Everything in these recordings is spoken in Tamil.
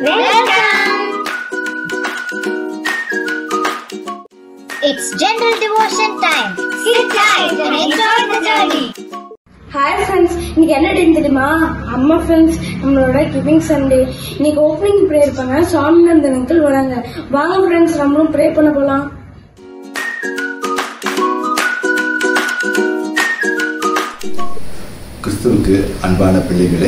Welcome. It's general devotion time. Sit tight and enjoy the journey. Hi friends இன்னைக்கு என்ன டே தெரியுமா அம்மா ஃப்ரெண்ட்ஸ் நம்மளோட கிவிங் சண்டே இன்னைக்கு ஓப்பனிங் ப்ரேயர் பண்ண சுவாமிநந்தன் அங்கிள் வராங்க வாங்க ஃப்ரெண்ட்ஸ் நம்மளும் ப்ரே பண்ண போலாம் கிறிஸ்துவுக்கு அன்பான பிள்ளைகளே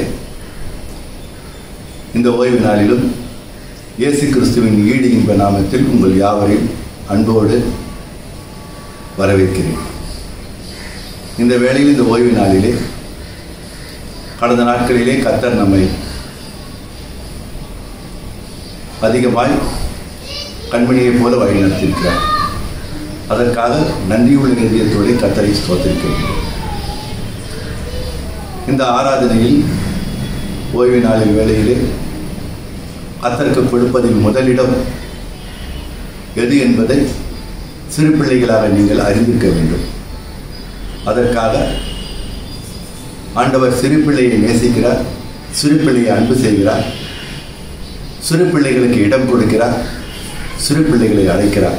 இந்த ஓய்வு நாளிலும் இயேசு கிறிஸ்துவின் ஈடு இன்ப நாமத்தில் உங்கள் யாவரையும் அன்போடு வரவேற்கிறேன் இந்த வேளையில் இந்த ஓய்வு நாளிலே கடந்த நாட்களிலே கர்த்தர் நம்மை அதிகமாய் கண்மணியைப் போல வழி நடத்தியிருக்கிறார் அதற்காக நன்றியுள்ள நிதியத்தோடு கர்த்தரை ஸ்தோத்திருக்கிறேன் இந்த ஆராதனையில் ஓய்வு நாளில் வேளையிலே கத்தருக்கு கொடுப்பதில் முதலிடம் எது என்பதை சிறு பிள்ளைகளாக நீங்கள் அறிந்திருக்க வேண்டும் அதற்காக ஆண்டவர் சிறு பிள்ளையை நேசிக்கிறார் சிறு பிள்ளையை அன்பு செய்கிறார் சிறு பிள்ளைகளுக்கு இடம் கொடுக்கிறார் சிறு பிள்ளைகளை அழைக்கிறார்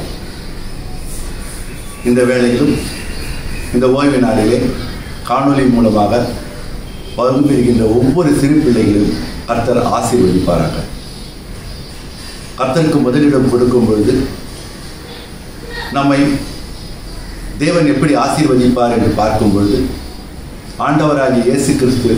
இந்த வேளையிலும் இந்த ஓய்வு நாளிலே காணொளி மூலமாக பங்கு பெறுகின்ற ஒவ்வொரு சிறு பிள்ளைகளையும் கர்த்தர் ஆசீர்வதிப்பாராங்க கர்த்தருக்கு முதலிடம் கொடுக்கும் பொழுது நம்மை தேவன் எப்படி ஆசீர்வதிப்பார் என்று பார்க்கும் பொழுது ஆண்டவராகிய இயேசு கிறிஸ்து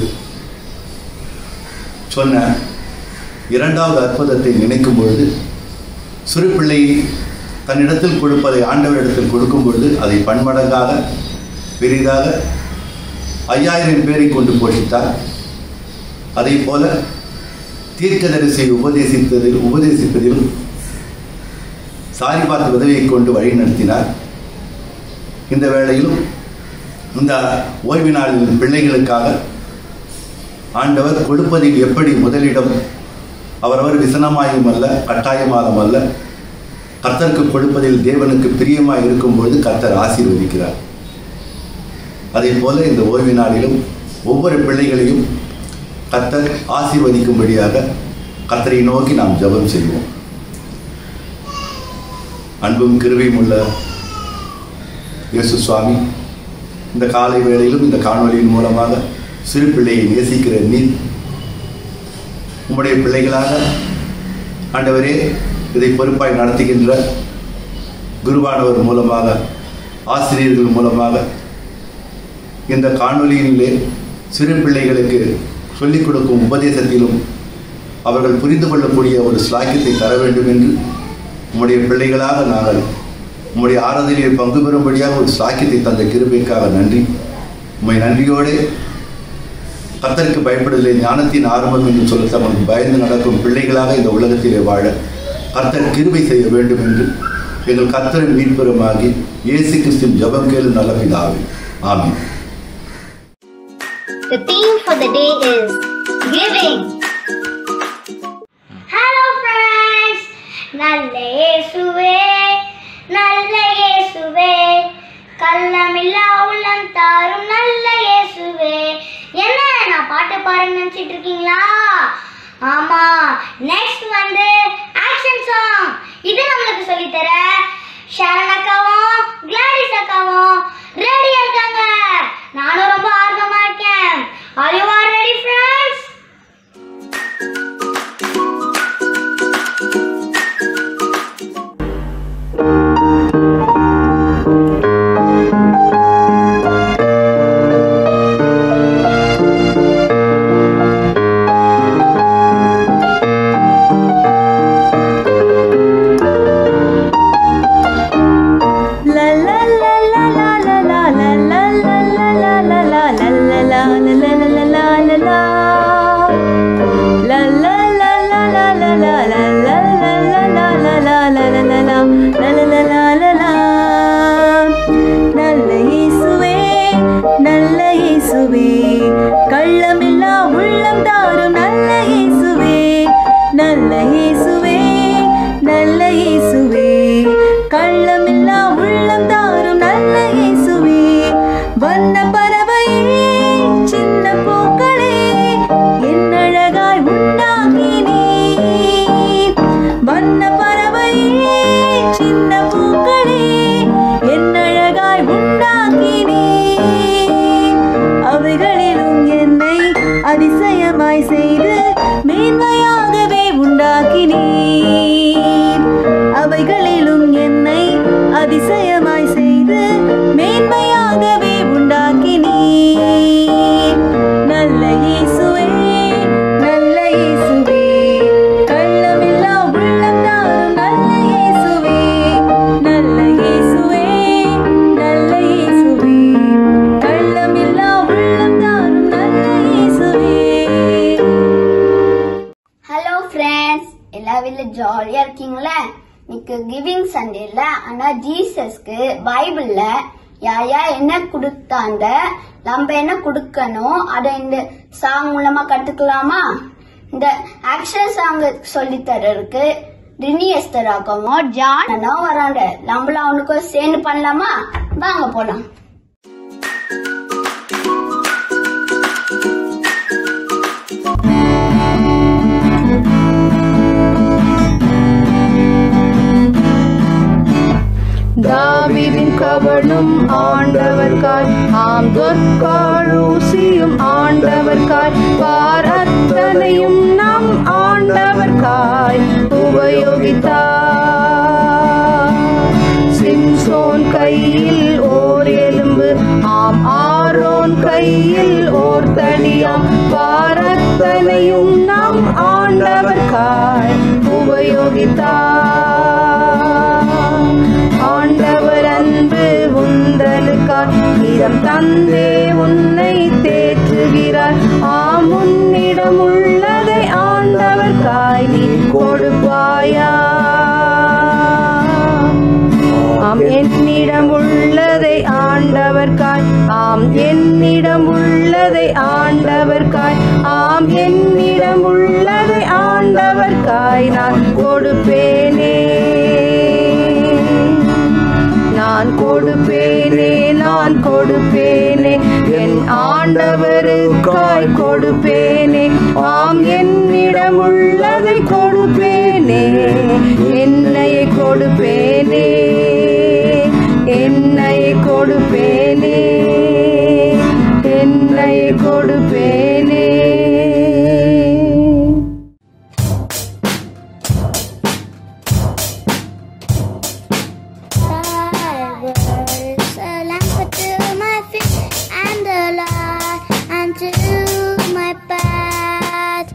சொன்ன இரண்டாவது அற்புதத்தை நினைக்கும் பொழுது சிறு பிள்ளையை தன்னிடத்தில் கொடுப்பதை ஆண்டவரிடத்தில் கொடுக்கும் பொழுது அதை பன்மடங்காக பெரிதாக ஐயாயிரம் பேரை கொண்டு போஷித்தார் அதே போல தீர்க்கதரிசியை உபதேசித்ததில் உபதேசிப்பதிலும் சாரிபாத் உதவியை கொண்டு வழி நடத்தினார் இந்த வேளையிலும் இந்த ஓய்வு நாளில் பிள்ளைகளுக்காக ஆண்டவர் கொடுப்பதில் எப்படி முதலிடம் அவரவர் விசனமாயும் அல்ல கட்டாயமாலும் அல்ல கர்த்தருக்கு கொடுப்பதில் தேவனுக்கு பிரியமாய் இருக்கும்பொழுது கர்த்தர் ஆசீர்வதிக்கிறார் அதே போல இந்த ஓய்வு நாளிலும் ஒவ்வொரு பிள்ளைகளையும் கர்த்தர் ஆசீர்வதிக்கும்படியாக கர்த்தரை நோக்கி நாம் ஜெபம் செய்வோம் அன்பும் கிருவையும் உள்ள இயேசு சுவாமி இந்த காலை வேளையிலும் இந்த காணொலியின் மூலமாக சிறு பிள்ளையை நேசிக்கிற நீர் உம்முடைய பிள்ளைகளாக ஆண்டவரே இதை பொறுப்பாய் நடத்துகின்ற குருவானவர் மூலமாக ஆசிரியர்கள் மூலமாக இந்த காணொலியிலே சிறு பிள்ளைகளுக்கு சொல்லிக் கொடுக்கும் உபதேசத்திலும் அவர்கள் புரிந்து கொள்ளக்கூடிய ஒரு ஸ்லாக்கியத்தை தர வேண்டும் என்று உம்முடைய பிள்ளைகளாக நாங்கள் உம்முடைய ஆராதனையில் பங்கு பெறும்படியாக ஒரு ஸ்லாக்கியத்தை தந்த கிருபைக்காக நன்றி உம்மை நன்றியோடு கத்தருக்கு பயப்படுதலை ஞானத்தின் ஆரம்பம் என்று சொல்ல தமக்கு பயந்து நடக்கும் பிள்ளைகளாக இந்த உலகத்திலே வாழ கர்த்தர் கிருபை செய்ய வேண்டும் என்று எங்கள் கர்த்தரின் மீட்பெருமாகி இயேசு கிறிஸ்துவின் ஜெபம் கேளு நல்ல பிதாவே ஆமென் The theme for the day is giving. Hello friends. நல்ல இயேசுவே நல்ல இயேசுவே கள்ளமில்லா உள்ளம் தாரும் நல்ல இயேசுவே என்ன நான் பாட்டு பாருங்க நினைச்சிட்டு இருக்கீங்களா ஆமா நெக்ஸ்ட் வந்து ஆக்ஷன் சாங் இது நம்மளுக்கு சொல்லி தர ஷரண் அக்காவும் கிளாடிஸ் அக்காவும் ரெடியா இருக்காங்க நானும் ரொம்ப ஆர்வமா இருக்கேன் are you are ready friends நல்ல இயேசுவே நல்ல இயேசுவே கள்ளமில்லா உள்ளம் தாரும் நல்ல இயேசுவே நல்ல இயேசுவே நல்ல இயேசுவே கள்ளமில்லா உள்ளம் தாரும் நல்ல இயேசுவே வண்ண பறவையே சின்ன பூக்களே என் அழகாய் உண்டாக்கினே ஜாலியா இருக்கீங்களே இன்னைக்கு கிவிங் சண்டேல ஆனா ஜீசஸ்க்கு பைபிள்ல யாயா என்ன கொடுத்தாங்க நம்ம என்ன கொடுக்கணும் அதை இந்த சாங் மூலமா கத்துக்கலாமா இந்த ஆக்ஷன் சாங் சொல்லி தரருக்கு ரினி எஸ்தராகவும் ஜான் அண்ணாவும் வராங்க நம்மளும் அவனுக்கும் சேர்ந்து பண்ணலாமா வாங்க போலாம் தாவீதின் கவலும் ஆண்டவர்காய் ஆம் தொற்காழூசியும் ஆண்டவர்காய் பாரத்தனையும் நம் ஆண்டவர்காய் உபயோகித்தார் சிம்சோன் கையில் ஓர் எலும்பு ஆம் ஆரோன் கையில் ஓர் தடியாம் பாரத்தனையும் நம் ஆண்டவர்காய் உபயோகித்தார் ஆண்டவர் அன்பு உந்தனுக்காய் இதம் தந்தே உன்னை தேற்றுகிறார் ஆம் உன்னிடம் உள்ளதை ஆண்டவர்காய் நீ கொடுப்பாயா ஆம் என்னிடம் உள்ளதை ஆண்டவர்காய் ஆம் என்னிடம் உள்ளதை ஆண்டவர்காய் ஆம் என்னிடம் உள்ளதை ஆண்டவர்காய் நான் கொடுப்பேனே நான் கொடுப்பேனே நான் கொடுப்பேனே என் ஆண்டவருக்காய் கொடுப்பேனே ஆம் என்னிடம் உள்ளதை கொடுப்பேனே என்னையை கொடுப்பேனே என்னையை கொடுப்பேனே என்னையை கொடுப்பேனே Thy word is a lamp to my feet and a light unto my path.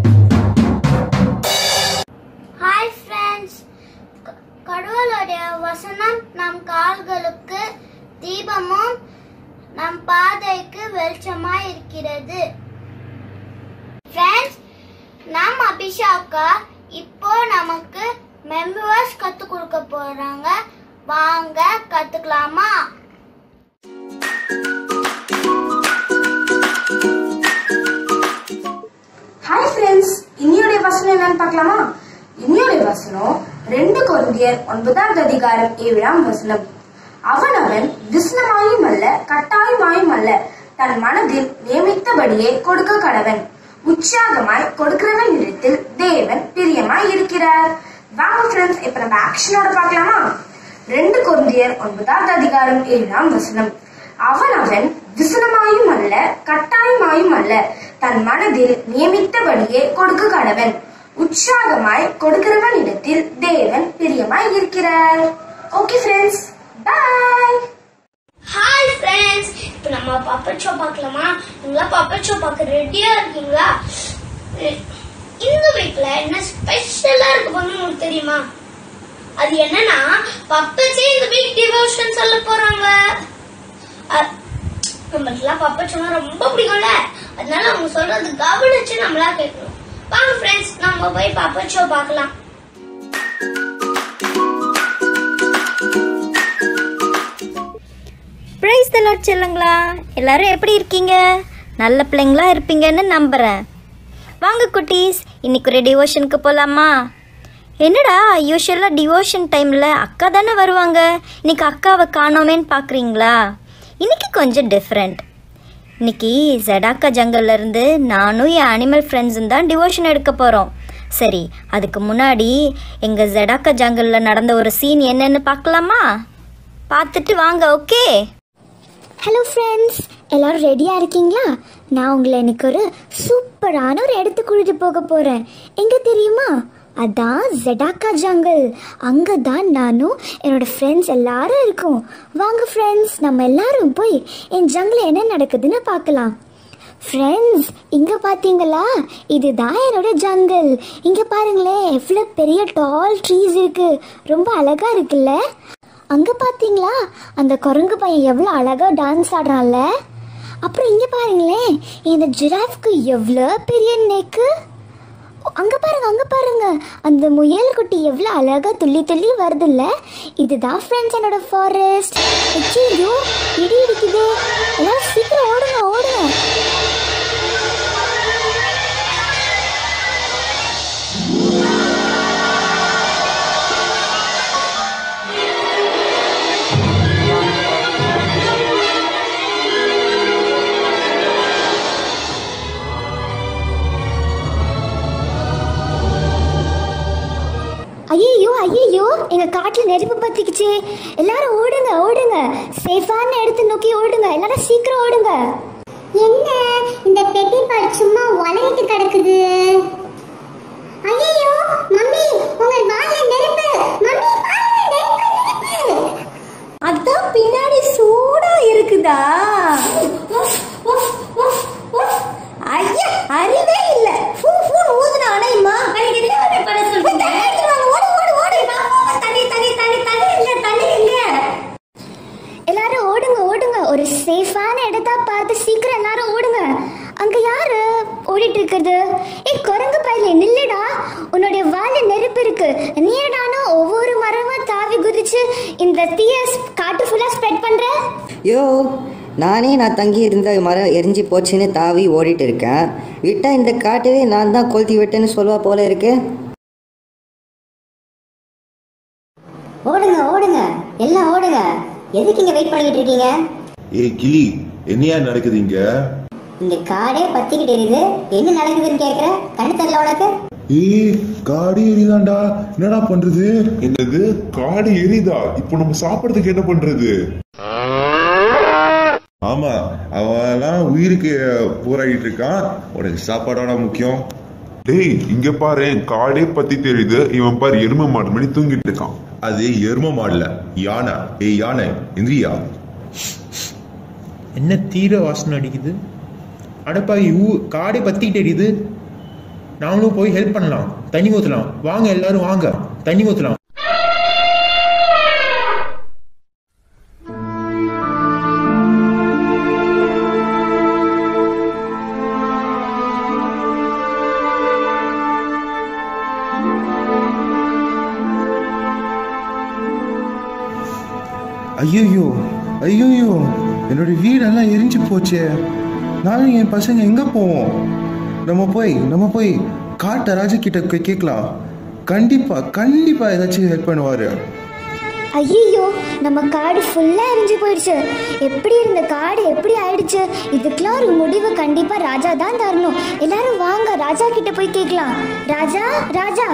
Hi friends கடவுளுடைய வசனம் நம் கால்களுக்கு தீபமும் நம் பாதைக்கு வெளிச்சமாய் இருக்கிறது ஃப்ரெண்ட்ஸ் நம் அபிஷாக்கா இப்போ நமக்கு மெம்பர்ஸ் கத்து கொடுக்க போறாங்க வாங்க கத்துக்கலாமா ஹாய் ஃப்ரெண்ட்ஸ் இன்னியோடைய வசனம் என்னன்னு பார்க்கலாமா இன்னியோடைய வசனம் ரெண்டு கொரிந்தியர் ஒன்பதாவது அதிகாரம் ஏழாம் வசனம் அவன் அவன் விசனமாயும் அல்ல கட்டாயமாயும் அல்ல தன் மனதில் நியமித்தபடியே கொடுக்க கடவன் உற்சாகமாய் கொடுக்கிறவன் இடத்தில் தேவன் பிரியமாய் இருக்கிறார் வாங்க ஃப்ரெண்ட்ஸ் இப்ப நம்ம ஆக்ஷனோட பார்க்கலாமா ரெண்டு கொரிந்தியர் ஒன்பதாவது அதிகாரம் ஏழாம் வசனம் அவன் அவன் விசனமாயும் அல்ல கட்டாயமாயும் அல்ல தன் மனதில் நியமித்தபடியே கொடுக்க கடவன் உற்சாகமாய் கொடுக்கிறவன் இடத்தில் தேவன் பிரியமாய் இருக்கிறார் okay friends bye hi friends இப்போ நம்ம பப்பட் ஷோ பார்க்கலாமா நீங்களா பப்பட் ஷோ பார்க்க ரெடியா இருக்கீங்களா அஹ் இந்த வீக்ல என்ன ஸ்பெஷலா இருக்கு போன்னு உங்களுக்கு தெரியுமா அது என்னன்னா பப்பச்சே இந்த வீக் டிவோஷன் சொல்ல போறாங்க அ- நம்மளுக்குலாம் பப்பட் ஷோனா ரொம்ப பிடிக்கும்ல அதனால அவங்க சொல்றது கவனிச்சு நம்மளா கேட்கணும் வாங்க ஃப்ரெண்ட்ஸ் நம்ம போய் பப்பட் ஷோ பார்க்கலாம் பிரைஸ் த லார்ட் செல்லுங்களா எல்லாரும் எப்படி இருக்கீங்க நல்ல பிள்ளைங்களா இருப்பீங்கன்னு நம்புகிறேன் வாங்க குட்டீஸ் இன்னைக்கு ஒரு டிவோஷனுக்கு போகலாமா என்னடா யூஸ்வலாக டிவோஷன் டைமில் அக்கா தானே வருவாங்க இன்னைக்கு அக்காவை காணோமேன்னு பார்க்குறீங்களா இன்னைக்கு கொஞ்சம் டிஃப்ரெண்ட் இன்னைக்கு ஜடாக்கா ஜங்கல்ல இருந்து நானும் என் அனிமல் ஃப்ரெண்ட்ஸும் தான் டிவோஷன் எடுக்க போகிறோம் சரி அதுக்கு முன்னாடி எங்கள் ஜடாக்கா ஜங்கல்ல நடந்த ஒரு சீன் என்னன்னு பார்க்கலாமா பார்த்துட்டு வாங்க ஓகே ஹலோ ஃப்ரெண்ட்ஸ் எல்லாரும் ரெடியாக இருக்கீங்களா நான் உங்களை இன்னைக்கு ஒரு சூப்பரான ஒரு இடத்துக்கு கூட்டிட்டு போக போகிறேன் எங்கே தெரியுமா அதான் ஜெடாக்கா ஜங்கல் அங்கே தான் நானும் என்னோட ஃப்ரெண்ட்ஸ் எல்லாரும் இருக்கோம் வாங்க ஃப்ரெண்ட்ஸ் நம்ம எல்லாரும் போய் என் ஜங்கில் என்ன நடக்குதுன்னு பார்க்கலாம் ஃப்ரெண்ட்ஸ் இங்கே பார்த்தீங்களா இதுதான் என்னோட ஜங்கல் இங்கே பாருங்களேன் எவ்வளோ பெரிய டால் ட்ரீஸ் இருக்கு ரொம்ப அழகா இருக்குல்ல அங்கே பார்த்தீங்களா அந்த குரங்கு பையன் எவ்வளோ அழகாக டான்ஸ் ஆடுறான்ல அப்புறம் இங்கே பாருங்களேன் இந்த ஜிராஃப்க்கு எவ்வளோ பெரிய நெக்கு அங்க பாருங்க அங்க பாருங்க அந்த முயல் குட்டி எவ்வளவு அழகா துள்ளி துள்ளி வருதுல்ல இதுதான் ஃப்ரெண்ட்ஸ் என்னோட ஃபாரஸ்ட் ஐயோ இடி இடிக்குது எல்லாரும் சீக்கிரம் ஓடுங்க ஓடுங்க ஐயோ ஐயோ எங்க காட்டுல நெருப்பு பத்திக்குச்சு எல்லாரும் ஓடுங்க ஓடுங்க சேஃபான இடத்தை நோக்கி ஓடுங்க எல்லாரும் சீக்கிரம் ஓடுங்க என்ன இந்த பெட்டி பால் சும்மா உலகிட்டு கிடக்குது ஐயோ மம்மி உங்க வாயில நெருப்பு மம்மி பாருங்க நெருப்பு நெருப்பு அதான் பின்னாடி சூடா இருக்குதா ஐயா அறிவே இல்ல ஃபூ ஃபூ ஊதுனா அணையுமா எனக்கு என்ன வேலை பண்ண சொல்றீங்க ஓடு ஓடு ஓடு தண்ணி தண்ணி தண்ணி தண்ணி இல்ல தண்ணி இல்ல எல்லாரும் ஓடுங்க ஓடுங்க ஒரு சேஃபான இடத்தா பார்த்து சீக்கிரம் எல்லாரும் ஓடுங்க அங்க யாரு ஓடிட்டு இருக்கிறது ஏய் குரங்கு பையில நில்லுடா உன்னுடைய வாயில நெருப்பு இருக்கு நீ என்னடானா ஒவ்வொரு மரமா தாவி குதிச்சு இந்த தீய காட்டு ஃபுல்லா ஸ்ப்ரெட் பண்ற யோ நானே நான் தங்கி இருந்த மரம் எரிஞ்சு போச்சுன்னு தாவி ஓடிட்டு இருக்கேன் விட்டா இந்த காட்டவே நான் தான் கொளுத்தி விட்டேன்னு சொல்லுவா போல இருக்கு ஓடுங்க ஓடுங்க எல்லாம் ஓடுங்க எதுக்கு இங்க வெயிட் பண்ணிட்டு இருக்கீங்க ஏய் கிளி என்னையா நடக்குது இங்க இந்த காடே பத்திக்கிட்டு இருக்குது என்ன நடக்குதுன்னு கேக்குற கண்ணு தெரியல உனக்கு ஏய் காடு எரிதாண்டா என்னடா பண்றது என்னது காடு எரிதா இப்போ நம்ம சாப்பிடறதுக்கு என்ன பண்றது ஆமா அவன்லாம் உயிருக்கு போராடிட்டு இருக்கான் உனக்கு சாப்பாடோட முக்கியம் டேய் இங்க பாரு காடே பத்தி தெரியுது இவன் பாரு எருமை மாடு மணி தூங்கிட்டு இருக்கான் அது எரும மாடல யானை ஏய் யானை இந்திரியா என்ன தீர வாசனை அடிக்குது அடப்பாவி ஊ காடே பத்திக்கிட்டு எரியுது நாமளும் போய் ஹெல்ப் பண்ணலாம் தண்ணி ஊற்றலாம் வாங்க எல்லாரும் வாங்க தண்ணி ஊற்றலாம் ஐயோ ஐயோ என்னோட வீடெல்லாம் எரிஞ்சு போச்சே நானும் என் பசங்க எங்க போவோம் நம்ம போய் நம்ம போய் காட்ட ராஜா கிட்ட போய் கேட்கலாம் கண்டிப்பா கண்டிப்பா ஏதாச்சும் ஹெல்ப் பண்ணுவாரு ஐயோ நம்ம காடு ஃபுல்லா எரிஞ்சு போயிடுச்சு எப்படி இருந்த காடு எப்படி ஆயிடுச்சு இதுக்கெல்லாம் ஒரு முடிவு கண்டிப்பா ராஜா தான் தரணும் எல்லாரும் வாங்க ராஜா கிட்ட போய் கேட்கலாம் ராஜா ராஜா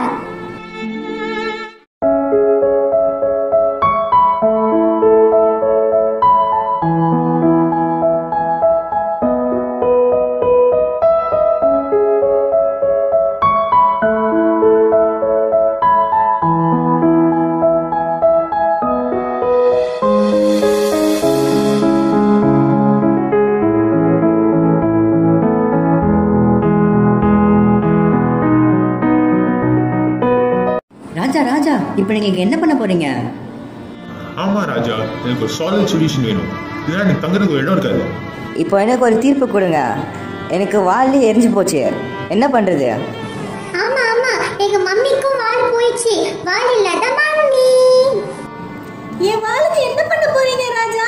ராஜா ராஜா இப்போ நீங்க இங்க என்ன பண்ண போறீங்க ஆமா ராஜா எனக்கு ஒரு சாலிட் சொல்யூஷன் வேணும் இல்லைன்னா எனக்கு தங்குறதுக்கு ஒரு இடம் இருக்காது இப்போ எனக்கு ஒரு தீர்ப்பு கொடுங்க எனக்கு வாலி எரிஞ்சு போச்சு என்ன பண்றது ஆமா ஆமா எங்க மம்மிக்கும் வால் போயிடுச்சு வால் இல்லாத மம்மி என் வாளுக்கு என்ன பண்ண போறீங்க ராஜா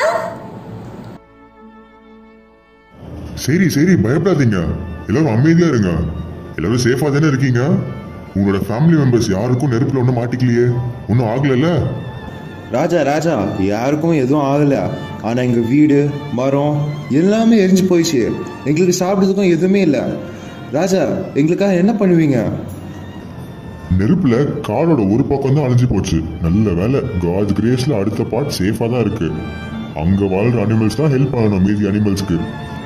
சரி சரி பயப்படாதீங்க எல்லாரும் அமைதியா இருங்க எல்லாரும் சேஃபா தானே இருக்கீங்க உங்களோட ஃபேமிலி மெம்பர்ஸ் யாருக்கும் நெருப்புல ஒன்றும் மாட்டிக்கலையே ஒன்றும் ஆகலைல்ல ராஜா ராஜா யாருக்கும் எதுவும் ஆகல ஆனா எங்க வீடு மரம் எல்லாமே எரிஞ்சு போயிடுச்சு எங்களுக்கு சாப்பிட்றதுக்கும் எதுவுமே இல்லை ராஜா எங்களுக்காக என்ன பண்ணுவீங்க நெருப்புல காடோட ஒரு பக்கம் தான் அழிஞ்சு போச்சு நல்ல வேலை காட் கிரேஸ்ல அடுத்த பார்ட் சேஃபா தான் இருக்கு அங்க வாழ்ற அனிமல்ஸ் தான் ஹெல்ப் பண்ணணும் மீதி அனிமல்ஸ்க்கு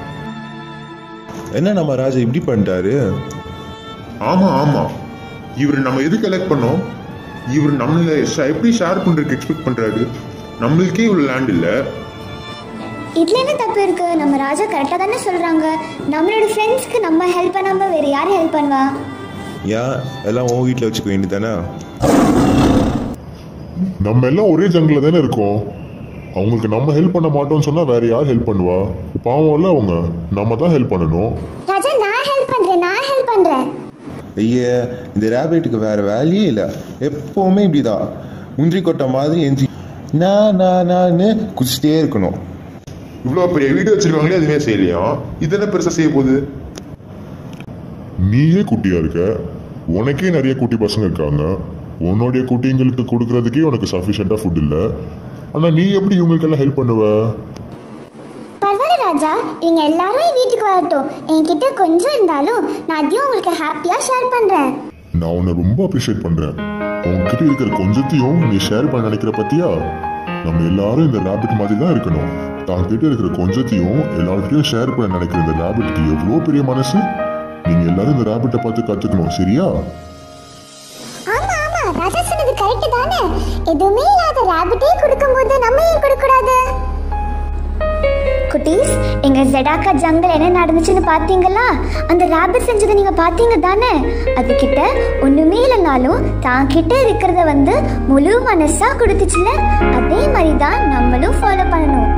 என்ன நம்ம ராஜா இப்படி பண்ணிட்டாரு ஆமா ஆமா இவர் நம்ம எதுக்கு எலெக்ட் பண்ணோம் இவர் நம்மள ஷ- எப்படி ஷேர் பண்றதுக்கு எக்ஸ்பெக்ட் பண்றாரு நம்மளுக்கே இவ்வளவு லேண்ட் இல்ல இதுல என்ன தப்பு இருக்கு நம்ம ராஜா கரெக்டா தானே சொல்றாங்க நம்மளோட ஃப்ரெண்ட்ஸ்க்கு நம்ம ஹெல்ப் பண்ணாம வேற யார் ஹெல்ப் பண்ணுவா ஏன் எல்லாம் உன் வீட்டில் வச்சுக்க வேண்டியதானே நம்ம எல்லாம் ஒரே ஜங்கில தானே இருக்கோம் அவங்களுக்கு நம்ம ஹெல்ப் பண்ண மாட்டோம்னு சொன்னா வேற யார் ஹெல்ப் பண்ணுவா பாவம் இல்ல அவங்க நம்ம தான் ஹெல்ப் பண்ணணும் ராஜா நான் ஹெல்ப் பண்றேன் நான் ஹெல்ப் பண்றேன் ஐயா இந்த ரேபிட்டுக்கு வேற வேலையே இல்லை எப்பவுமே இப்படிதான் முந்திரி கொட்டை மாதிரி எஞ்சி நான் நான் நான் குதிச்சிட்டே இருக்கணும் இவ்வளோ பெரிய வீடு வச்சிருக்காங்களே எதுவுமே செய்யலையா இது என்ன பெருசா செய்ய போகுது நீயே குட்டியா இருக்க உனக்கே நிறைய குட்டி பசங்க இருக்காங்க உன்னுடைய குட்டிங்களுக்கு கொடுக்கறதுக்கே உனக்கு சஃபிஷியண்டா ஃபுட் இல்ல ஆனா நீ எப்படி இவங்களுக்கெல்லாம் ஹெல்ப் பண்ணுவ பரவாயில்ல ராஜா இவங்க எல்லாரும் என் வீட்டுக்கு வரட்டும் என்கிட்ட கொஞ்சம் இருந்தாலும் நான் அதையும் உங்களுக்கு ஹாப்பியாக ஷேர் பண்ணுறேன் நான் உன்னை ரொம்ப அப்ரிஷியேட் பண்றேன் உன்கிட்ட இருக்கிற கொஞ்சத்தையும் நீ ஷேர் பண்ண நினைக்கிற பத்தியா நம்ம எல்லாரும் இந்த ரேபிட் மாதிரி தான் இருக்கணும் தான் கிட்ட இருக்கிற கொஞ்சத்தையும் எல்லார்கிட்டயும் ஷேர் பண்ண நினைக்கிற இந்த ரேபிட்க்கு எவ்வளோ பெரிய மனசு நீங்க எல்லாரும் இந்த ரேபிட்டை பார்த்து கத்துக்கணும் சரியா ஆமா ஆமா ராஜா சொன்னது கரெக்ட் தானே எதுவுமே இல்லாத ரேபிட்டே கொடுக்கும்போது நம்ம ஏன் கொடுக்கக்கூடாது குட்டீஸ் எங்க ஜெடாக்கா ஜங்கல் என்ன நடந்துச்சுன்னு பாத்தீங்களா அந்த ரேபிட் செஞ்சதை நீங்க பாத்தீங்க தானே அது கிட்ட ஒண்ணுமே இல்லைனாலும் தான் கிட்ட இருக்கிறத வந்து முழு மனசா கொடுத்துச்சுல அதே மாதிரி தான் நம்மளும் ஃபாலோ பண்ணணும்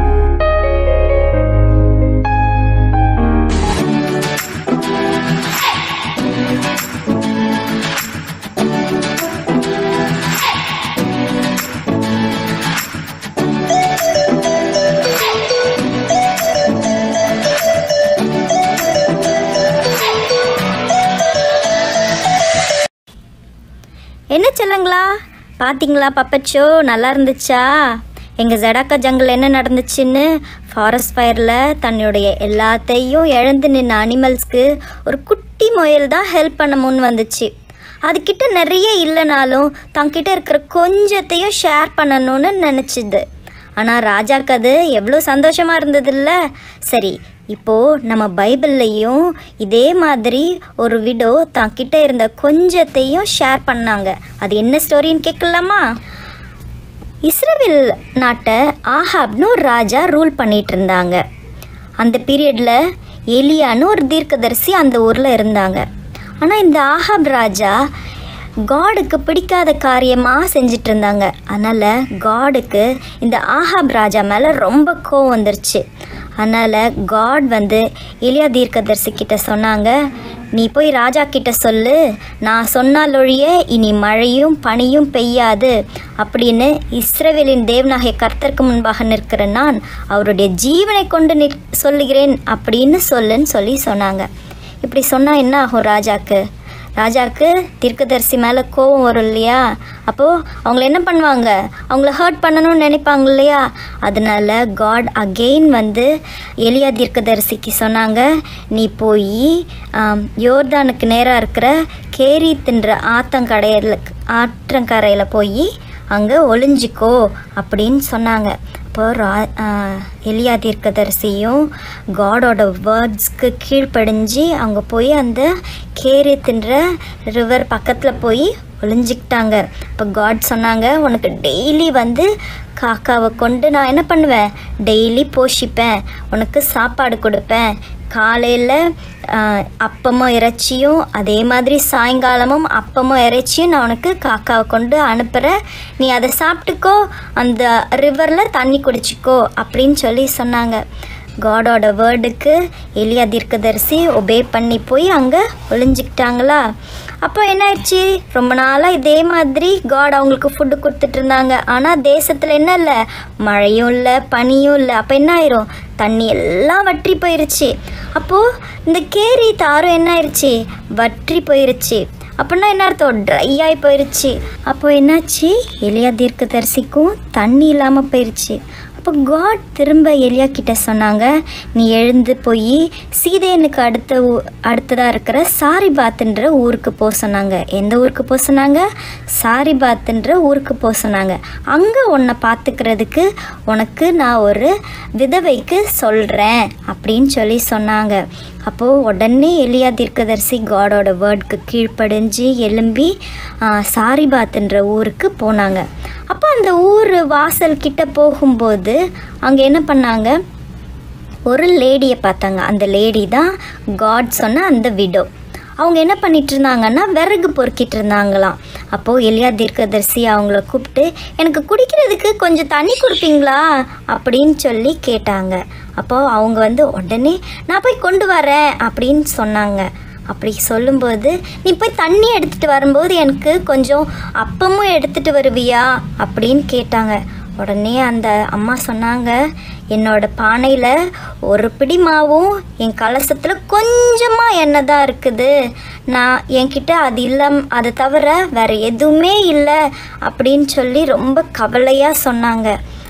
என்ன சொல்லுங்களா பார்த்தீங்களா பப்பச்சோ நல்லா இருந்துச்சா எங்கள் ஜடாக்கா ஜங்கிள் என்ன நடந்துச்சுன்னு ஃபாரஸ்ட் ஃபயரில் தன்னுடைய எல்லாத்தையும் இழந்து நின்ன அனிமல்ஸ்க்கு ஒரு குட்டி முயல் தான் ஹெல்ப் பண்ண முன் வந்துச்சு அதுக்கிட்ட நிறைய இல்லைனாலும் தங்கிட்ட இருக்கிற கொஞ்சத்தையும் ஷேர் பண்ணணும்னு நினச்சிது ஆனால் ராஜாக்கு அது எவ்வளோ சந்தோஷமாக இருந்ததில்ல சரி இப்போது நம்ம பைபிள்லையும் இதே மாதிரி ஒரு விடோ தங்கிட்ட இருந்த கொஞ்சத்தையும் ஷேர் பண்ணாங்க அது என்ன ஸ்டோரின்னு கேட்கலாமா இஸ்ரேல் நாட்டை ஆஹாப்னு ஒரு ராஜா ரூல் பண்ணிட்டு இருந்தாங்க அந்த பீரியடில் எலியான்னு ஒரு தீர்க்கதரிசி அந்த ஊரில் இருந்தாங்க ஆனால் இந்த ஆஹாப் ராஜா காடுக்கு பிடிக்காத காரியமாக செஞ்சிட்டு இருந்தாங்க அதனால் காடுக்கு இந்த ஆஹாப் ராஜா மேலே ரொம்ப கோவம் வந்துருச்சு அதனால் காட் வந்து எலியா தீர்க்கதரிசி கிட்ட சொன்னாங்க நீ போய் ராஜா கிட்ட சொல்லு நான் சொன்னாலொழிய இனி மழையும் பனியும் பெய்யாது அப்படின்னு இஸ்ரவேலின் தேவனாகிய கர்த்தருக்கு முன்பாக நிற்கிற நான் அவருடைய ஜீவனை கொண்டு நிற் சொல்லுகிறேன் அப்படின்னு சொல்லுன்னு சொல்லி சொன்னாங்க இப்படி சொன்னால் என்ன ஆகும் ராஜாக்கு ராஜாக்கு தீர்க்கதரிசி மேலே கோபம் வரும் இல்லையா அப்போது அவங்கள என்ன பண்ணுவாங்க அவங்கள ஹர்ட் பண்ணணும்னு நினைப்பாங்க இல்லையா அதனால காட் அகெயின் வந்து எலியா தீர்க்கதரிசிக்கு சொன்னாங்க நீ போய் யோர்தானுக்கு நேராக இருக்கிற கேரி தின்ற ஆத்தங்கடையில் ஆற்றங்கரையில் போய் அங்கே ஒளிஞ்சிக்கோ அப்படின்னு சொன்னாங்க இப்போ ரா எலியா தீர்க்கதரிசியும் காடோட வேர்ட்ஸ்க்கு கீழ்ப்படிஞ்சு அவங்க போய் அந்த கேரி தின்ற ரிவர் பக்கத்தில் போய் ஒளிஞ்சிக்கிட்டாங்க இப்போ காட் சொன்னாங்க உனக்கு டெய்லி வந்து காக்காவை கொண்டு நான் என்ன பண்ணுவேன் டெய்லி போஷிப்பேன் உனக்கு சாப்பாடு கொடுப்பேன் காலையில் அப்பமும் இறைச்சியும் அதே மாதிரி சாயங்காலமும் அப்பமும் இறைச்சியும் நான் உனக்கு காக்காவை கொண்டு அனுப்புகிறேன் நீ அதை சாப்பிட்டுக்கோ அந்த ரிவரில் தண்ணி குடிச்சிக்கோ அப்படின்னு சொல்லி சொன்னாங்க காடோட வேர்டுக்கு எலியா தீர்க்கதரிசி ஒபே பண்ணி போய் அங்கே ஒளிஞ்சிக்கிட்டாங்களா அப்போ என்ன ஆயிடுச்சு ரொம்ப நாளாக இதே மாதிரி காட் அவங்களுக்கு ஃபுட்டு கொடுத்துட்டு இருந்தாங்க ஆனால் தேசத்தில் என்ன இல்லை மழையும் இல்லை பனியும் இல்லை அப்போ என்ன ஆயிரும் தண்ணி எல்லாம் வற்றி போயிருச்சு அப்போது இந்த கேரி தாரும் என்ன ஆயிடுச்சு வற்றி போயிருச்சு அப்படின்னா என்ன அர்த்தம் ட்ரை ஆகி போயிருச்சு அப்போ என்னாச்சு எலியா தீர்க்கதரிசிக்கும் தண்ணி இல்லாமல் போயிருச்சு அப்போ காட் திரும்ப எலியா கிட்ட சொன்னாங்க நீ எழுந்து போய் சீதேனுக்கு அடுத்த ஊ அடுத்ததாக இருக்கிற சாரிபாத்துன்ற ஊருக்கு போக சொன்னாங்க எந்த ஊருக்கு போக சொன்னாங்க சாரிபாத்துன்ற ஊருக்கு போக சொன்னாங்க அங்கே உன்னை பார்த்துக்கிறதுக்கு உனக்கு நான் ஒரு விதவைக்கு சொல்கிறேன் அப்படின்னு சொல்லி சொன்னாங்க அப்போது உடனே எலியா தீர்க்கதரிசி காடோட வேர்டுக்கு கீழ்ப்படிஞ்சு எலும்பி சாரிபாத்துன்ற ஊருக்கு போனாங்க அப்போ அந்த ஊர் வாசல் கிட்ட போகும்போது அங்கே என்ன பண்ணாங்க ஒரு லேடியை பார்த்தாங்க அந்த லேடி தான் காட் சொன்ன அந்த விடோ அவங்க என்ன பண்ணிட்டு இருந்தாங்கன்னா விறகு பொறுக்கிட்டு இருந்தாங்களாம் அப்போது எலியா தீர்க்கதரிசி அவங்கள கூப்பிட்டு எனக்கு குடிக்கிறதுக்கு கொஞ்சம் தண்ணி கொடுப்பீங்களா அப்படின்னு சொல்லி கேட்டாங்க அப்போது அவங்க வந்து உடனே நான் போய் கொண்டு வரேன் அப்படின்னு சொன்னாங்க அப்படி சொல்லும்போது நீ போய் தண்ணி எடுத்துகிட்டு வரும்போது எனக்கு கொஞ்சம் அப்பமும் எடுத்துகிட்டு வருவியா அப்படின்னு கேட்டாங்க உடனே அந்த அம்மா சொன்னாங்க என்னோட பானையில் ஒரு பிடி மாவும் என் கலசத்தில் கொஞ்சமாக எண்ணெய் தான் இருக்குது நான் என்கிட்ட அது இல்லை அதை தவிர வேறு எதுவுமே இல்லை அப்படின்னு சொல்லி ரொம்ப கவலையாக சொன்னாங்க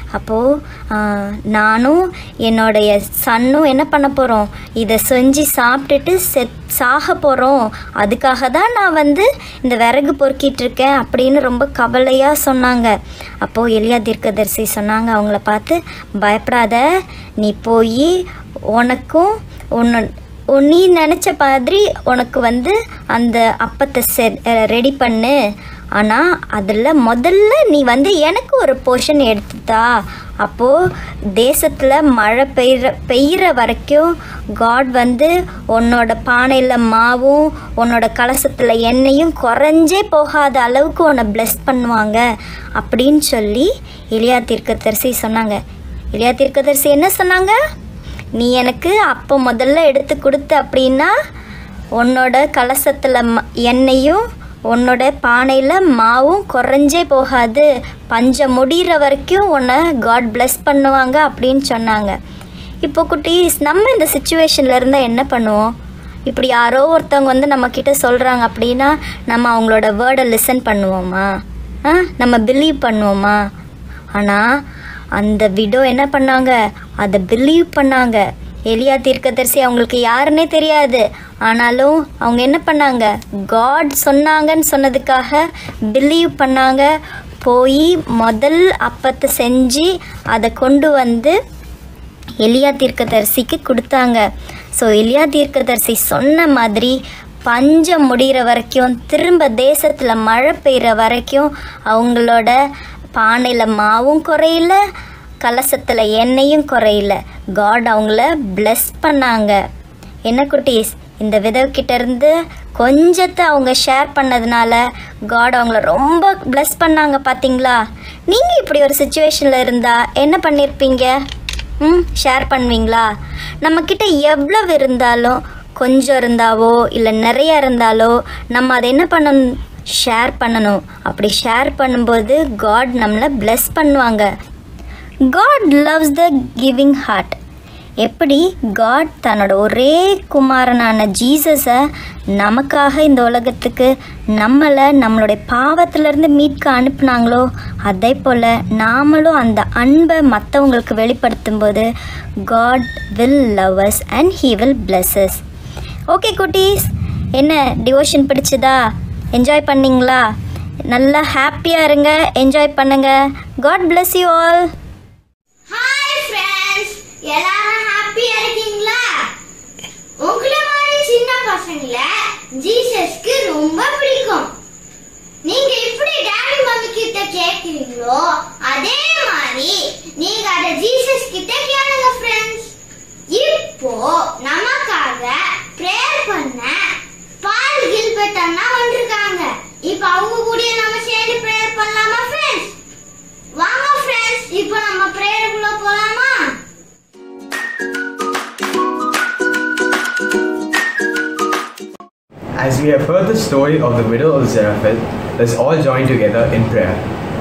அப்போது நானும் என்னுடைய சன்னும் என்ன பண்ண போகிறோம் இதை செஞ்சு சாப்பிட்டுட்டு செத் சாக போகிறோம் அதுக்காக தான் நான் வந்து இந்த விறகு பொறுக்கிட்டு இருக்கேன் அப்படின்னு ரொம்ப கவலையாக சொன்னாங்க அப்போது எலியா தீர்க்கதரிசி சொன்னாங்க அவங்கள பார்த்து பயப்படாத நீ போய் உனக்கும் ஒன்று நீ நினச்ச மாதிரி உனக்கு வந்து அந்த அப்பத்தை செ ரெடி பண்ணு ஆனால் அதில் முதல்ல நீ வந்து எனக்கு ஒரு போர்ஷன் எடுத்துதா அப்போது தேசத்தில் மழை பெய்கிற பெய்கிற வரைக்கும் காட் வந்து உன்னோட பானையில் மாவும் உன்னோட கலசத்தில் எண்ணெயும் குறைஞ்சே போகாத அளவுக்கு உன்னை ப்ளெஸ் பண்ணுவாங்க அப்படின்னு சொல்லி இலியா தீர்க்கதரிசி சொன்னாங்க இலியா தீர்க்கதரிசி என்ன சொன்னாங்க நீ எனக்கு அப்போ முதல்ல எடுத்து கொடுத்த அப்படின்னா உன்னோட கலசத்தில் ம எண்ணெயும் உன்னோட பானையில் மாவும் குறைஞ்சே போகாது பஞ்சம் முடிகிற வரைக்கும் உன்னை காட் bless பண்ணுவாங்க அப்படின்னு சொன்னாங்க இப்போ குட்டீஸ் நம்ம இந்த சுச்சுவேஷனில் இருந்தால் என்ன பண்ணுவோம் இப்படி யாரோ ஒருத்தவங்க வந்து நம்மக்கிட்ட சொல்கிறாங்க அப்படின்னா நம்ம அவங்களோட வேர்டை லிசன் பண்ணுவோமா ஆ நம்ம பிலீவ் பண்ணுவோமா ஆனால் அந்த விடோ என்ன பண்ணாங்க அதை பிலீவ் பண்ணாங்க எலியா தீர்க்கதரிசி அவங்களுக்கு யாருன்னே தெரியாது ஆனாலும் அவங்க என்ன பண்ணாங்க காட் சொன்னாங்கன்னு சொன்னதுக்காக பிலீவ் பண்ணாங்க போய் முதல் அப்பத்தை செஞ்சு அதை கொண்டு வந்து எலியா தீர்க்கதரிசிக்கு கொடுத்தாங்க ஸோ எலியா தீர்க்கதரிசி சொன்ன மாதிரி பஞ்சம் முடிகிற வரைக்கும் திரும்ப தேசத்தில் மழை பெய்கிற வரைக்கும் அவங்களோட பானையில் மாவும் குறையில கலசத்தில் எண்ணெயும் குறையில காட் அவங்கள bless பண்ணாங்க என்ன குட்டீஸ் இந்த விதவுக்கிட்ட இருந்து கொஞ்சத்தை அவங்க ஷேர் பண்ணதுனால காட் அவங்கள ரொம்ப bless பண்ணாங்க பார்த்தீங்களா நீங்கள் இப்படி ஒரு சுச்சுவேஷனில் இருந்தால் என்ன பண்ணியிருப்பீங்க ம் ஷேர் பண்ணுவீங்களா நம்மக்கிட்ட எவ்வளவு இருந்தாலும் கொஞ்சம் இருந்தாவோ இல்லை நிறைய இருந்தாலோ நம்ம அதை என்ன பண்ணணும் ஷேர் பண்ணணும் அப்படி ஷேர் பண்ணும்போது காட் நம்மளை bless பண்ணுவாங்க God loves the giving heart எப்படி காட் தன்னோட ஒரே குமாரனான ஜீசஸை நமக்காக இந்த உலகத்துக்கு நம்மளை நம்மளுடைய பாவத்திலேருந்து மீட்க அனுப்புனாங்களோ அதே போல் நாமளும் அந்த அன்பை மற்றவங்களுக்கு வெளிப்படுத்தும் போது God will love us and he will bless us okay குட்டீஸ் என்ன டிவோஷன் பிடிச்சதா என்ஜாய் பண்ணீங்களா நல்லா ஹாப்பியாக இருங்க என்ஜாய் பண்ணுங்க God bless you all hi friends எல்லாரும் ஹாப்பியா இருக்கீங்களா உங்கள மாதிரி சின்ன பசங்கள ஜீசஸ்க்கு ரொம்ப பிடிக்கும் நீங்க எப்படி டாடி மம்மி கிட்ட கேக்குறீங்களோ அதே மாதிரி நீங்க அத ஜீசஸ் கிட்ட கேளுங்க ஃப்ரெண்ட்ஸ் இப்போ நமக்காக பிரேயர் பண்ண பால் கில்பர்ட் அண்ணா வந்திருக்காங்க இப்போ அவங்க கூட நம்ம சேர்ந்து பிரேயர் பண்ணலாமா ஃப்ரெண்ட்ஸ் வாங்க ஃப்ரெண்ட்ஸ் இப்போ நம்ம பிரேயருக்குள்ள போலாமா As we have heard the story of the widow of Zarephath, let's all join together in prayer.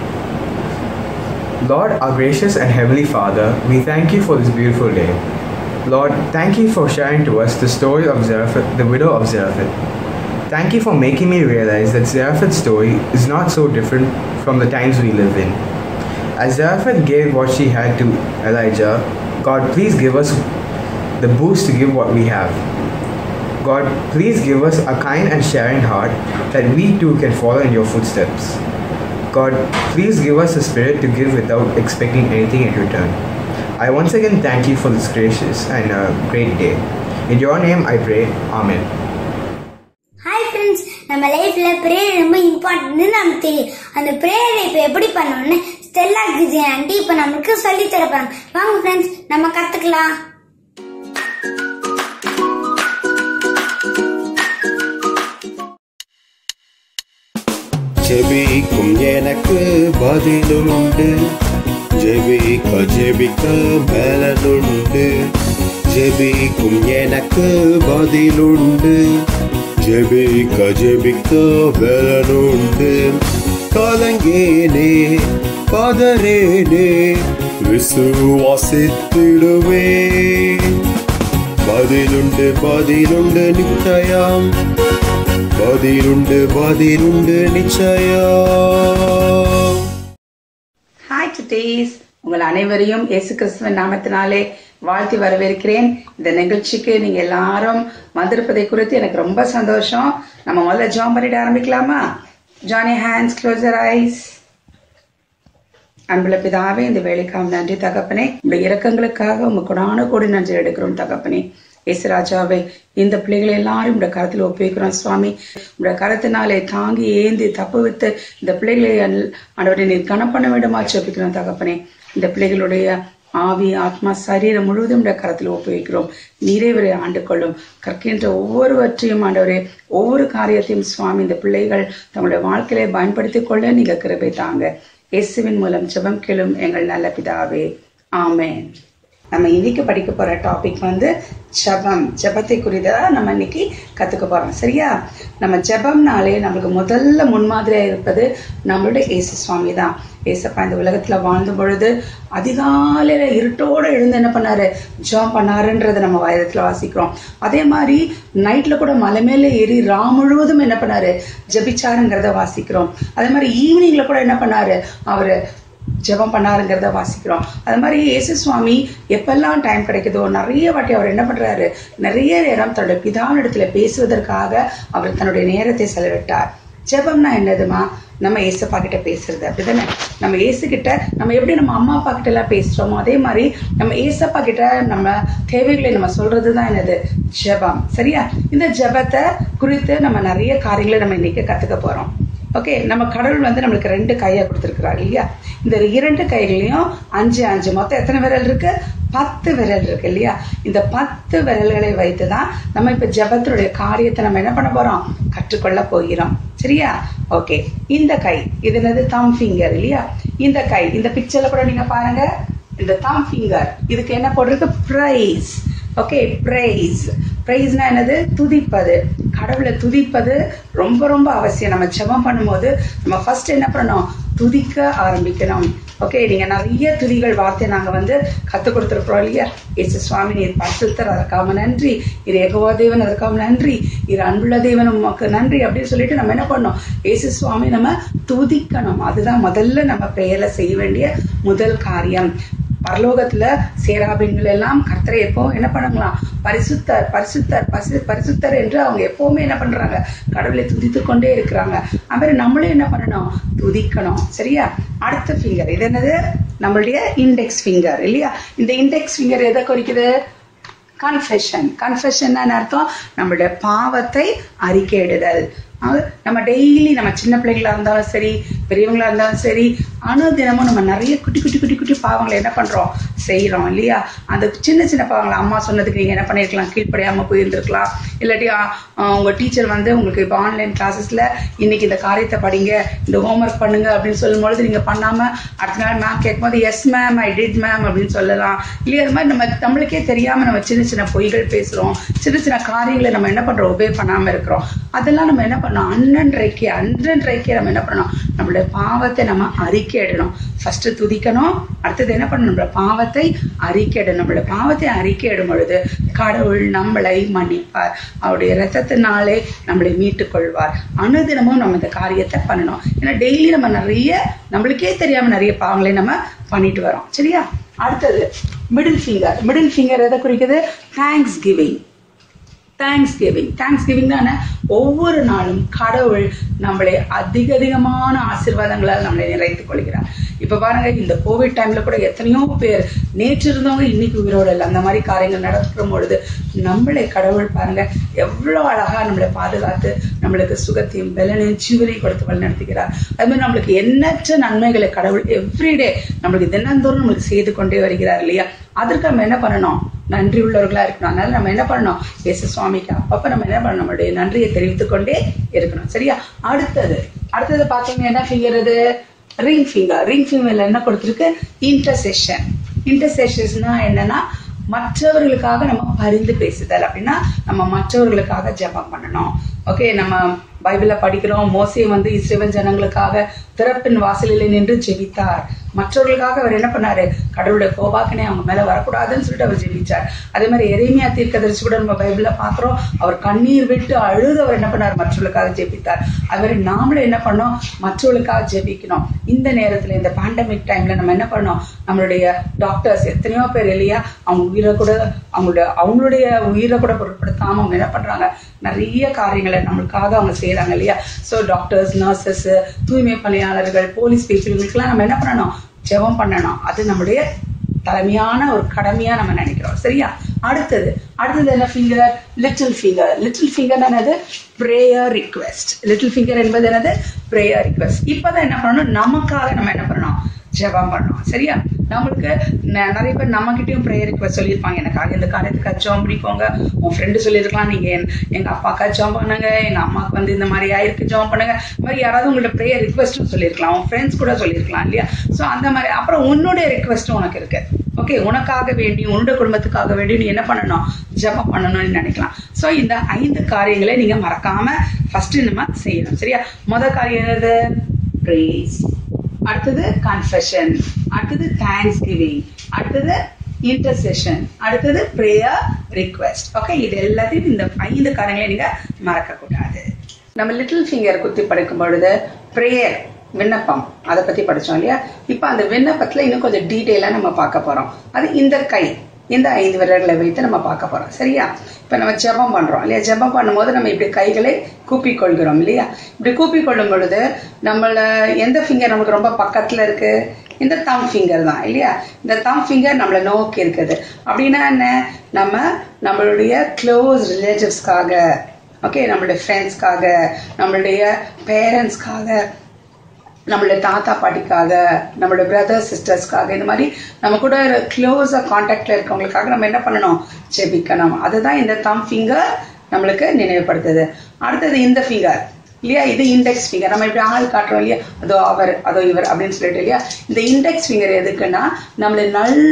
Lord, our gracious and heavenly Father, we thank you for this beautiful day. Lord, thank you for sharing to us the story of Zarephath, the widow of Zarephath. Thank you for making me realize that Zarephath's story is not so different from the times we live in. As Zarephath gave what she had to Elijah, God, please give us the boost to give what we have. God, please give us a kind and sharing heart that we too can follow in your footsteps. God, please give us a spirit to give without expecting anything in return. I once again thank you for this gracious and uh, great day. In your name I pray. Amen. Hi friends நம்ம லைஃப்ல ப்ரேயர் ரொம்ப இம்பார்ட்டன்ட்னு நமக்கு தெரியும் அந்த ப்ரேயரை இப்போ எப்படி பண்ணணும்னு ஸ்டெல்லா கிஜி ஆண்டி இப்போ நமக்கு சொல்லி தரப்பாங்க வாங்க ஃப்ரெண்ட்ஸ் நம்ம கத்துக்கலாம் ஜெபிக்கும் எனக்கு பதிலுண்டு ஜெபிக்க ஜெபிக்க பலனுண்டு ஜெபிக்கும் எனக்கு பதிலுண்டு ஜெபிக்க ஜெபிக்க பலனுண்டு கலங்கேனே பதறேனே விசுவாசித்திடுவே பதிலுண்டு பதிலுண்டு நிச்சயம் பதிலுண்டு பதிலுண்டு நிச்சயம் ஹாய் சுட்டீஸ் உங்கள் அனைவரையும் இயேசு கிறிஸ்துவின் நாமத்தினாலே வாழ்த்தி வரவேற்கிறேன் இந்த நிகழ்ச்சிக்கு நீங்க எல்லாரும் வந்திருப்பதை குறித்து எனக்கு ரொம்ப சந்தோஷம் நம்ம முதல்ல ஜாம் பண்ணிட்டு ஆரம்பிக்கலாமா ஜானி ஹேண்ட்ஸ் க்ளோசர் ஐஸ் அன்புள்ள பிதாவே இந்த வேலைக்காம் நன்றி தகப்பனே இந்த இரக்கங்களுக்காக உங்க கொடான கோடி நன்றி எடுக்கிறோம் தகப்பனே இயேசுராஜாவே இந்த பிள்ளைகளை எல்லாரும் இந்த கரத்தில் ஒப்புவிக்கிறோம் சுவாமி உடைய கரத்தினாலே தாங்கி ஏந்தி தப்பு வித்து இந்த பிள்ளைகளை ஆண்டவரை நீர் கனம் பண்ண வேண்டுமா ஜெபிக்கிறோம் தகப்பனே இந்த பிள்ளைகளுடைய ஆவி ஆத்மா சரீரம் முழுவதும் இந்த கரத்தில் ஒப்புவிக்கிறோம் நிறைவரை ஆண்டு கொள்ளும் கற்கின்ற ஒவ்வொருவற்றையும் ஆண்டவரே ஒவ்வொரு காரியத்தையும் சுவாமி இந்த பிள்ளைகள் தங்களுடைய வாழ்க்கையில பயன்படுத்திக் கொள்ள நீங்க கிருபை தாங்க இயேசுவின் மூலம் ஜெபம் கேளும் எங்கள் நல்ல பிதாவே ஆமென் நம்ம இன்னைக்கு படிக்க போற டாபிக் வந்து ஜெபம் ஜெபத்தை குறித்ததா நம்ம இன்னைக்கு கத்துக்க போறோம் சரியா நம்ம ஜெபம்னாலே நம்மளுக்கு முதல்ல முன்மாதிரியா இருப்பது நம்மளுடைய இயேசு சுவாமி தான் ஏசப்பா இந்த உலகத்துல வாழ்ந்த பொழுது அதிகாலையில இருட்டோட எழுந்து என்ன பண்ணாரு ஜெபம் பண்ணாருன்றதை நம்ம வேதத்துல வாசிக்கிறோம் அதே மாதிரி நைட்ல கூட மலை மேல ஏறி ரா முழுவதும் என்ன பண்ணாரு ஜெபிச்சாருங்கிறத வாசிக்கிறோம் அதே மாதிரி ஈவினிங்ல கூட என்ன பண்ணாரு அவரு ஜெபம் பண்ணாருங்கிறத வாசிக்கிறோம் அது மாதிரி இயேசு சுவாமி எப்பெல்லாம் டைம் கிடைக்குதோ நிறைய வாட்டி அவர் என்ன பண்றாரு நிறைய நேரம் தன்னுடைய பிதாவினிடத்துல பேசுவதற்காக அவர் தன்னுடைய நேரத்தை செலவிட்டார் ஜெபம்னா என்னதுமா நம்ம ஏசப்பா கிட்ட பேசுறது அப்படிதானே நம்ம ஏசு கிட்ட நம்ம எப்படி நம்ம அம்மா அப்பா கிட்ட எல்லாம் பேசுறோமோ அதே மாதிரி நம்ம ஏசப்பா கிட்ட நம்ம தேவைகளை நம்ம சொல்றதுதான் என்னது ஜெபம் சரியா இந்த ஜெபத்தை குறித்து நம்ம நிறைய காரியங்களை நம்ம இன்னைக்கு கத்துக்க போறோம் ஓகே நம்ம கடவுள் வந்து நம்மளுக்கு ரெண்டு கையை கொடுத்துருக்கிறார் இல்லையா இந்த இரண்டு கைகளையும் அஞ்சு அஞ்சு மொத்தம் எத்தனை விரல் இருக்கு பத்து விரல் இருக்கு இல்லையா இந்த பத்து விரல்களை வைத்து தான் நம்ம இப்ப ஜபத்தினுடைய காரியத்தை நம்ம என்ன பண்ண போறோம் கற்றுக்கொள்ள போகிறோம் சரியா ஓகே இந்த கை இது என்னது தம் ஃபிங்கர் இல்லையா இந்த கை இந்த பிக்சர்ல கூட நீங்க பாருங்க இந்த தம் ஃபிங்கர் இதுக்கு என்ன போட்டிருக்கு பிரைஸ் ஓகே பிரைஸ் பிரைஸ்னா என்னது துதிப்பது கடவுளை துதிப்பது ரொம்ப ரொம்ப அவசியம் நம்ம ஜெபம் பண்ணும்போது நம்ம ஃபர்ஸ்ட் என்ன பண்ணணும் துதிக்க ஆரம்பிக்கணும் ஓகே நீங்க நிறைய துதிகள் வார்த்தை நாங்க வந்து கத்து கொடுத்துருக்குறோம் இல்லையா ஏசு சுவாமி நீர் பரிசுத்தர் அதற்காக நன்றி இது எகவா தேவன் அதற்காக நன்றி இது அன்புள்ள தேவன் உமக்கு நன்றி அப்படின்னு சொல்லிட்டு நம்ம என்ன பண்ணோம் ஏசு சுவாமி நம்ம துதிக்கணும் அதுதான் முதல்ல நம்ம பெயர்ல செய்ய வேண்டிய முதல் காரியம் பரலோகத்துல சேராபின்கள் எல்லாம் கர்த்தரை எப்போ என்ன பண்ணுங்களாம் பரிசுத்தர் பரிசுத்தர் பரிசு பரிசுத்தர் என்று அவங்க எப்பவுமே என்ன பண்றாங்க கடவுளை துதித்து கொண்டே இருக்கிறாங்க அது மாதிரி நம்மளும் என்ன பண்ணணும் துதிக்கணும் சரியா அடுத்த ஃபிங்கர் இது என்னது நம்மளுடைய இண்டெக்ஸ் ஃபிங்கர் இல்லையா இந்த இண்டெக்ஸ் ஃபிங்கர் எதை குறிக்குது கன்ஃபெஷன் கன்ஃபெஷன் அர்த்தம் நம்மளுடைய பாவத்தை அறிக்கையிடுதல் நம்ம டெய்லி நம்ம சின்ன பிள்ளைங்களா இருந்தாலும் சரி பெரியவங்களா இருந்தாலும் சரி அனுதினமும் நம்ம நிறைய குட்டி குட்டி குட்டி குட்டி பாவங்களை என்ன பண்றோம் செய்யறோம் இல்லையா அந்த சின்ன சின்ன பாவங்களை அம்மா சொன்னதுக்கு நீங்க என்ன பண்ணிருக்கலாம் கீழ்ப்படியாம போயிருந்திருக்கலாம் இல்லாட்டி உங்க டீச்சர் வந்து உங்களுக்கு இப்போ ஆன்லைன் கிளாஸஸ்ல இன்னைக்கு இந்த காரியத்தை படிங்க இந்த ஹோம்ஒர்க் பண்ணுங்க அப்படின்னு சொல்லும்பொழுது நீங்க பண்ணாம அடுத்த நாள் மேம் கேட்கும்போது yes ma'am I did ma'am அப்படின்னு சொல்லலாம் இல்லையா அது மாதிரி நம்ம நம்மளுக்கே தெரியாம நம்ம சின்ன சின்ன பொய்கள் பேசுறோம் சின்ன சின்ன காரியங்களை நம்ம என்ன பண்றோம் உபே பண்ணாம இருக்கிறோம் அதெல்லாம் நம்ம என்ன பண்ணோம் அன்னன்றைக்கு அன்றன்றைக்கு நம்ம என்ன பண்ணணும் நம்மளுடைய பாவத்தை நம்ம அறிக்கையிடணும் ஃபர்ஸ்ட் துதிக்கணும் அடுத்தது என்ன பண்ணணும் நம்மளோட பாவத்தை அறிக்கையிடணும் நம்மளோட பாவத்தை அறிக்கையிடும் பொழுது கடவுள் நம்மளை மன்னிப்பார் அவருடைய ரத்தத்தினாலே நம்மளை மீட்டுக் கொள்வார் அனுதினமும் நம்ம இந்த காரியத்தை பண்ணணும் ஏன்னா டெய்லி நம்ம நிறைய நம்மளுக்கே தெரியாம நிறைய பாவங்களை நம்ம பண்ணிட்டு வரோம் சரியா அடுத்தது மிடில் ஃபிங்கர் மிடில் ஃபிங்கர் எதை குறிக்குது thanksgiving thanksgiving thanksgiving தானே ஒவ்வொரு நாளும் கடவுள் நம்மளை அதிக அதிகமான ஆசீர்வாதங்களால் நம்மளை நிறைத்துக் கொள்கிறார் இப்ப பாருங்க இந்த கோவிட் டைம்ல கூட எத்தனையோ பேர் நேற்று இருந்தவங்க இன்னைக்கு உயிரோடு இல்லை அந்த மாதிரி காரியங்கள் நடக்கிற பொழுது நம்மளை கடவுள் பாருங்க எவ்வளவு அழகா நம்மளை பாதுகாத்து நம்மளுக்கு சுகத்தையும் பலனையும் ஜீவனையும் கொடுத்து வழி நடத்துகிறார் அது மாதிரி நம்மளுக்கு எண்ணற்ற நன்மைகளை கடவுள் எவ்ரிடே நம்மளுக்கு தினந்தோறும் நம்மளுக்கு செய்து கொண்டே வருகிறார் இல்லையா அதற்கு நம்ம என்ன பண்ணணும் நன்றி உள்ளவர்களா இருக்கணும் அதனால நம்ம என்ன பண்ணணும் இயேசு சுவாமிக்கு அப்பப்ப நம்ம என்ன பண்ணணும் நம்மளுடைய நன்றியை தெரிவித்துக் கொண்டே இருக்கணும் சரியா அடுத்தது அடுத்தது பாத்தீங்கன்னா என்ன ஃபிங்கர் இது ரிங் ஃபிங்கர் ரிங் ஃபிங்கர்ல என்ன கொடுத்துருக்கு இன்டர்செஷன் இன்டர்செஷன்னா என்னன்னா மற்றவர்களுக்காக நம்ம பரிந்து பேசுதல் அப்படின்னா நம்ம மற்றவர்களுக்காக ஜெபம் பண்ணணும் ஓகே நம்ம பைபிள்ல படிக்கிறோம் மோசே வந்து இஸ்ரேல் ஜனங்களுக்காக திறப்பின் வாசலில் நின்று ஜெபித்தார் மற்றவர்களுக்காக அவர் என்ன பண்ணாரு கடவுளுடைய கோபாக்கனே அவங்க மேல வரக்கூடாதுன்னு சொல்லிட்டு அவர் ஜெபிச்சார் அதே மாதிரி எரேமியா தீர்க்கதரிசி கூட நம்ம பைபிள்ல பாக்குறோம் அவர் கண்ணீர் விட்டு அழுது அவர் என்ன பண்ணார் மற்றவர்களுக்காக ஜெபித்தார் அது மாதிரி நாமளும் என்ன பண்ணோம் மற்றவர்களுக்காக ஜெபிக்கணும் இந்த நேரத்துல இந்த பேண்டமிக் டைம்ல நம்ம என்ன பண்ணோம் நம்மளுடைய டாக்டர்ஸ் எத்தனையோ பேர் இல்லையா அவங்க உயிரை கூட அவங்களோட அவங்களுடைய உயிரை கூட பொருட்படுத்தாம அவங்க என்ன பண்றாங்க நிறைய காரியங்களை நம்மளுக்காக அவங்க செய்யறாங்க இல்லையா ஸோ டாக்டர்ஸ் நர்சஸ் தூய்மை பணியாளர்கள் போலீஸ் பீப்புள் இவங்களுக்கெல்லாம் நம்ம என்ன பண்ணணும் ஜெபம் பண்ணணும் அது நம்முடைய தலைமையான ஒரு கடமையா நம்ம நினைக்கிறோம் சரியா அடுத்தது அடுத்தது என்ன finger little finger little finger என்னது ப்ரேயர் ரிக்வெஸ்ட் லிட்டில் ஃபிங்கர் என்பது என்னது ப்ரேயர் ரிக்வெஸ்ட் இப்போதான் என்ன பண்ணணும் நமக்காக நம்ம என்ன பண்ணணும் ஜெபம் பண்ணணும் சரியா நம்மளுக்கு ந- நிறைய பேர் நம்ம கிட்டயும் ப்ரேயர் ரிக்வெஸ்ட் சொல்லியிருப்பாங்க எனக்காக இந்த காரியத்துக்கு ஜெபம் பண்ணிக்கோங்க உன் ஃப்ரெண்டு சொல்லியிருக்கலாம் நீங்க என்- எங்க அப்பாக்கா ஜெபம் பண்ணுங்க எங்க அம்மாவுக்கு வந்து இந்த மாதிரி ஆயிருக்கு ஜெபம் பண்ணுங்க இந்த மாதிரி யாராவது உங்கள்ட்ட ப்ரேயர் ரிக்வெஸ்ட்டும் சொல்லியிருக்கலாம் உன் ஃப்ரெண்ட்ஸ் கூட சொல்லியிருக்கலாம் இல்லையா ஸோ அந்த மாதிரி அப்புறம் உன்னுடைய ரிக்வெஸ்ட்டும் உனக்கு இருக்கு ஓகே உனக்காக வேண்டி உன்னுடைய குடும்பத்துக்காக வேண்டி நீ என்ன பண்ணணும் ஜெபம் பண்ணணும்னு நினைக்கலாம் ஸோ இந்த ஐந்து காரியங்களை நீங்க மறக்காம ஃபர்ஸ்ட் நம்ம செய்யணும் சரியா முத காரியம் என்னது praise அடுத்தது கன்ஃபெஷன் அடுத்தது தேங்க்ஸ் கிவிங் அடுத்தது இன்டர்செஷன் அடுத்தது ப்ரேயர் ரிக்வெஸ்ட் ஓகே இது எல்லாத்தையும் இந்த ஐந்து காரியங்களை நீங்க மறக்க கூடாது நம்ம லிட்டில் ஃபிங்கர் குத்தி படிக்கும் பொழுது ப்ரேயர் விண்ணப்பம் அதை பத்தி படிச்சோம் இல்லையா இப்போ அந்த விண்ணப்பத்துல இன்னும் கொஞ்சம் டீட்டெயிலா நம்ம பார்க்க போறோம் அது இந்த கை இந்த ஐந்து விரல்களை வைத்து நம்ம பார்க்க போறோம் சரியா இப்ப நம்ம ஜெபம் பண்றோம் இல்லையா ஜெபம் பண்ணும்போது நம்ம இப்படி கைகளை கூப்பி கொள்கிறோம் இல்லையா இப்படி கூப்பி கொள்ளும் பொழுது நம்மள எந்த ஃபிங்கர் நமக்கு ரொம்ப பக்கத்துல இருக்கு இந்த தம் ஃபிங்கர் தான் இல்லையா இந்த தம் ஃபிங்கர் நம்மளை நோக்கி இருக்குது அப்படின்னா என்ன நம்ம நம்மளுடைய க்ளோஸ் ரிலேட்டிவ்ஸ்க்காக ஓகே நம்மளுடைய ஃப்ரெண்ட்ஸ்க்காக நம்மளுடைய பேரண்ட்ஸ்க்காக நம்மளுடைய தாத்தா பாட்டிக்காக நம்மளுடைய பிரதர் சிஸ்டர்ஸ்க்காக இந்த மாதிரி நம்ம கூட க்ளோஸாக காண்டாக்டில் இருக்கவங்களுக்காக நம்ம என்ன பண்ணணும் ஜெபிக்கணும் அதுதான் இந்த தம் ஃபிங்கர் நம்மளுக்கு நினைவுபடுத்துது அடுத்தது இந்த ஃபிங்கர் இல்லையா இது இண்டெக்ஸ் ஃபிங்கர் நம்ம இப்படி ஆள் காட்டுறோம் இல்லையா அதோ அவர் அதோ இவர் அப்படின்னு சொல்லிட்டு இல்லையா இந்த இண்டெக்ஸ் ஃபிங்கர் எதுக்குன்னா நம்மளை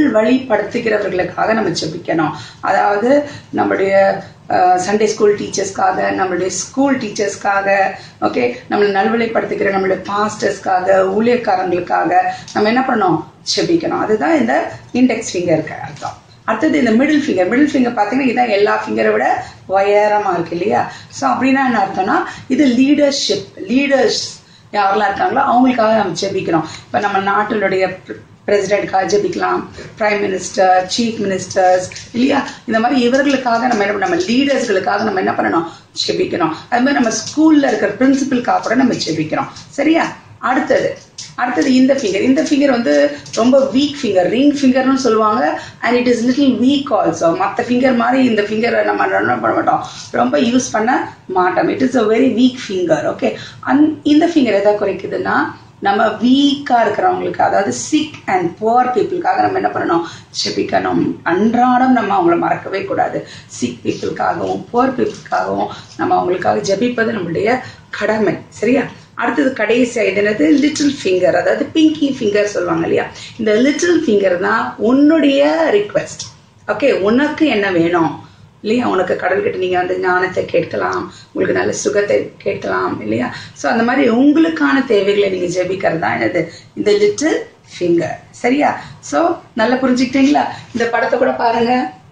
நல்வழிப்படுத்துகிறவர்களுக்காக நம்ம ஜெபிக்கணும் அதாவது நம்மளுடைய சண்டே ஸ்கூல் டீச்சர்ஸ்க்காக நம்மளுடைய ஸ்கூல் டீச்சர்ஸ்க்காக ஓகே நம்மளை நல்வழிப்படுத்துகிற நம்மளுடைய பாஸ்டர்ஸ்க்காக ஊழியக்காரங்களுக்காக நம்ம என்ன பண்ணோம் ஜெபிக்கணும் அதுதான் இந்த இண்டெக்ஸ் ஃபிங்கருக்கு அர்த்தம் அடுத்தது இந்த மிடில் ஃபிங்கர் மிடில் ஃபிங்கர் பார்த்தீங்கன்னா இதான் எல்லா ஃபிங்கரை விட உயரமா இருக்கு இல்லையா ஸோ அப்படின்னா என்ன அர்த்தம்னா இது லீடர்ஷிப் லீடர்ஸ் யாரெல்லாம் இருக்காங்களோ அவங்களுக்காக நம்ம ஜெபிக்கிறோம் இப்போ நம்ம நாட்டினுடைய பிரசிடென்ட்காக ஜெபிக்கலாம் பிரைம் மினிஸ்டர் சீஃப் மினிஸ்டர்ஸ் இல்லையா இந்த மாதிரி இவர்களுக்காக நம்ம என்ன பண்ண- நம்ம லீடர்ஸ்களுக்காக நம்ம என்ன பண்ணணும் ஜெபிக்கணும் அது மாதிரி நம்ம ஸ்கூல்ல இருக்கிற பிரின்சிபலுக்காக கூட நம்ம ஜெபிக்கிறோம் சரியா அடுத்தது அடுத்தது இந்த ஃபிங்கர் இந்த ஃபிங்கர் வந்து ரொம்ப வீக் ஃபிங்கர் ரிங் ஃபிங்கர்னு சொல்லுவாங்க and it is little weak also மற்ற ஃபிங்கர் மாதிரி இந்த ஃபிங்கரை நம்ம என்ன பண்ண மாட்டோம் ரொம்ப யூஸ் பண்ண மாட்டோம் it is a very weak finger okay அந் இந்த ஃபிங்கர் எதை குறைக்குதுன்னா நம்ம வீக்கா இருக்கிறவங்களுக்கு அதாவது சிக் அண்ட் புவர் பீப்புளுக்காக நம்ம என்ன பண்ணணும் ஜெபிக்கணும் அன்றாடம் நம்ம அவங்கள மறக்கவே கூடாது சிக் பீப்புளுக்காகவும் புவர் பீப்புளுக்காகவும் நம்ம அவங்களுக்காக ஜெபிப்பது நம்மளுடைய கடமை சரியா அடுத்தது கடைசி இது என்னது லிட்டில் ஃபிங்கர் அதாவது பிங்கி ஃபிங்கர் சொல்லுவாங்க இல்லையா இந்த லிட்டில் ஃபிங்கர் தான் உன்னுடைய ரிக்வெஸ்ட் ஓகே உனக்கு என்ன வேணும் இல்லையா உனக்கு கடவுள்கிட்ட நீங்க வந்து ஞானத்தை கேட்கலாம் உங்களுக்கு நல்ல சுகத்தை கேட்கலாம் இல்லையா ஸோ அந்த மாதிரி உங்களுக்கான தேவைகளை நீங்க ஜெபிக்கிறது தான் என்னது இந்த லிட்டில் ஃபிங்கர் சரியா ஸோ நல்லா புரிஞ்சுக்கிட்டீங்களா இந்த படத்தை கூட பாருங்க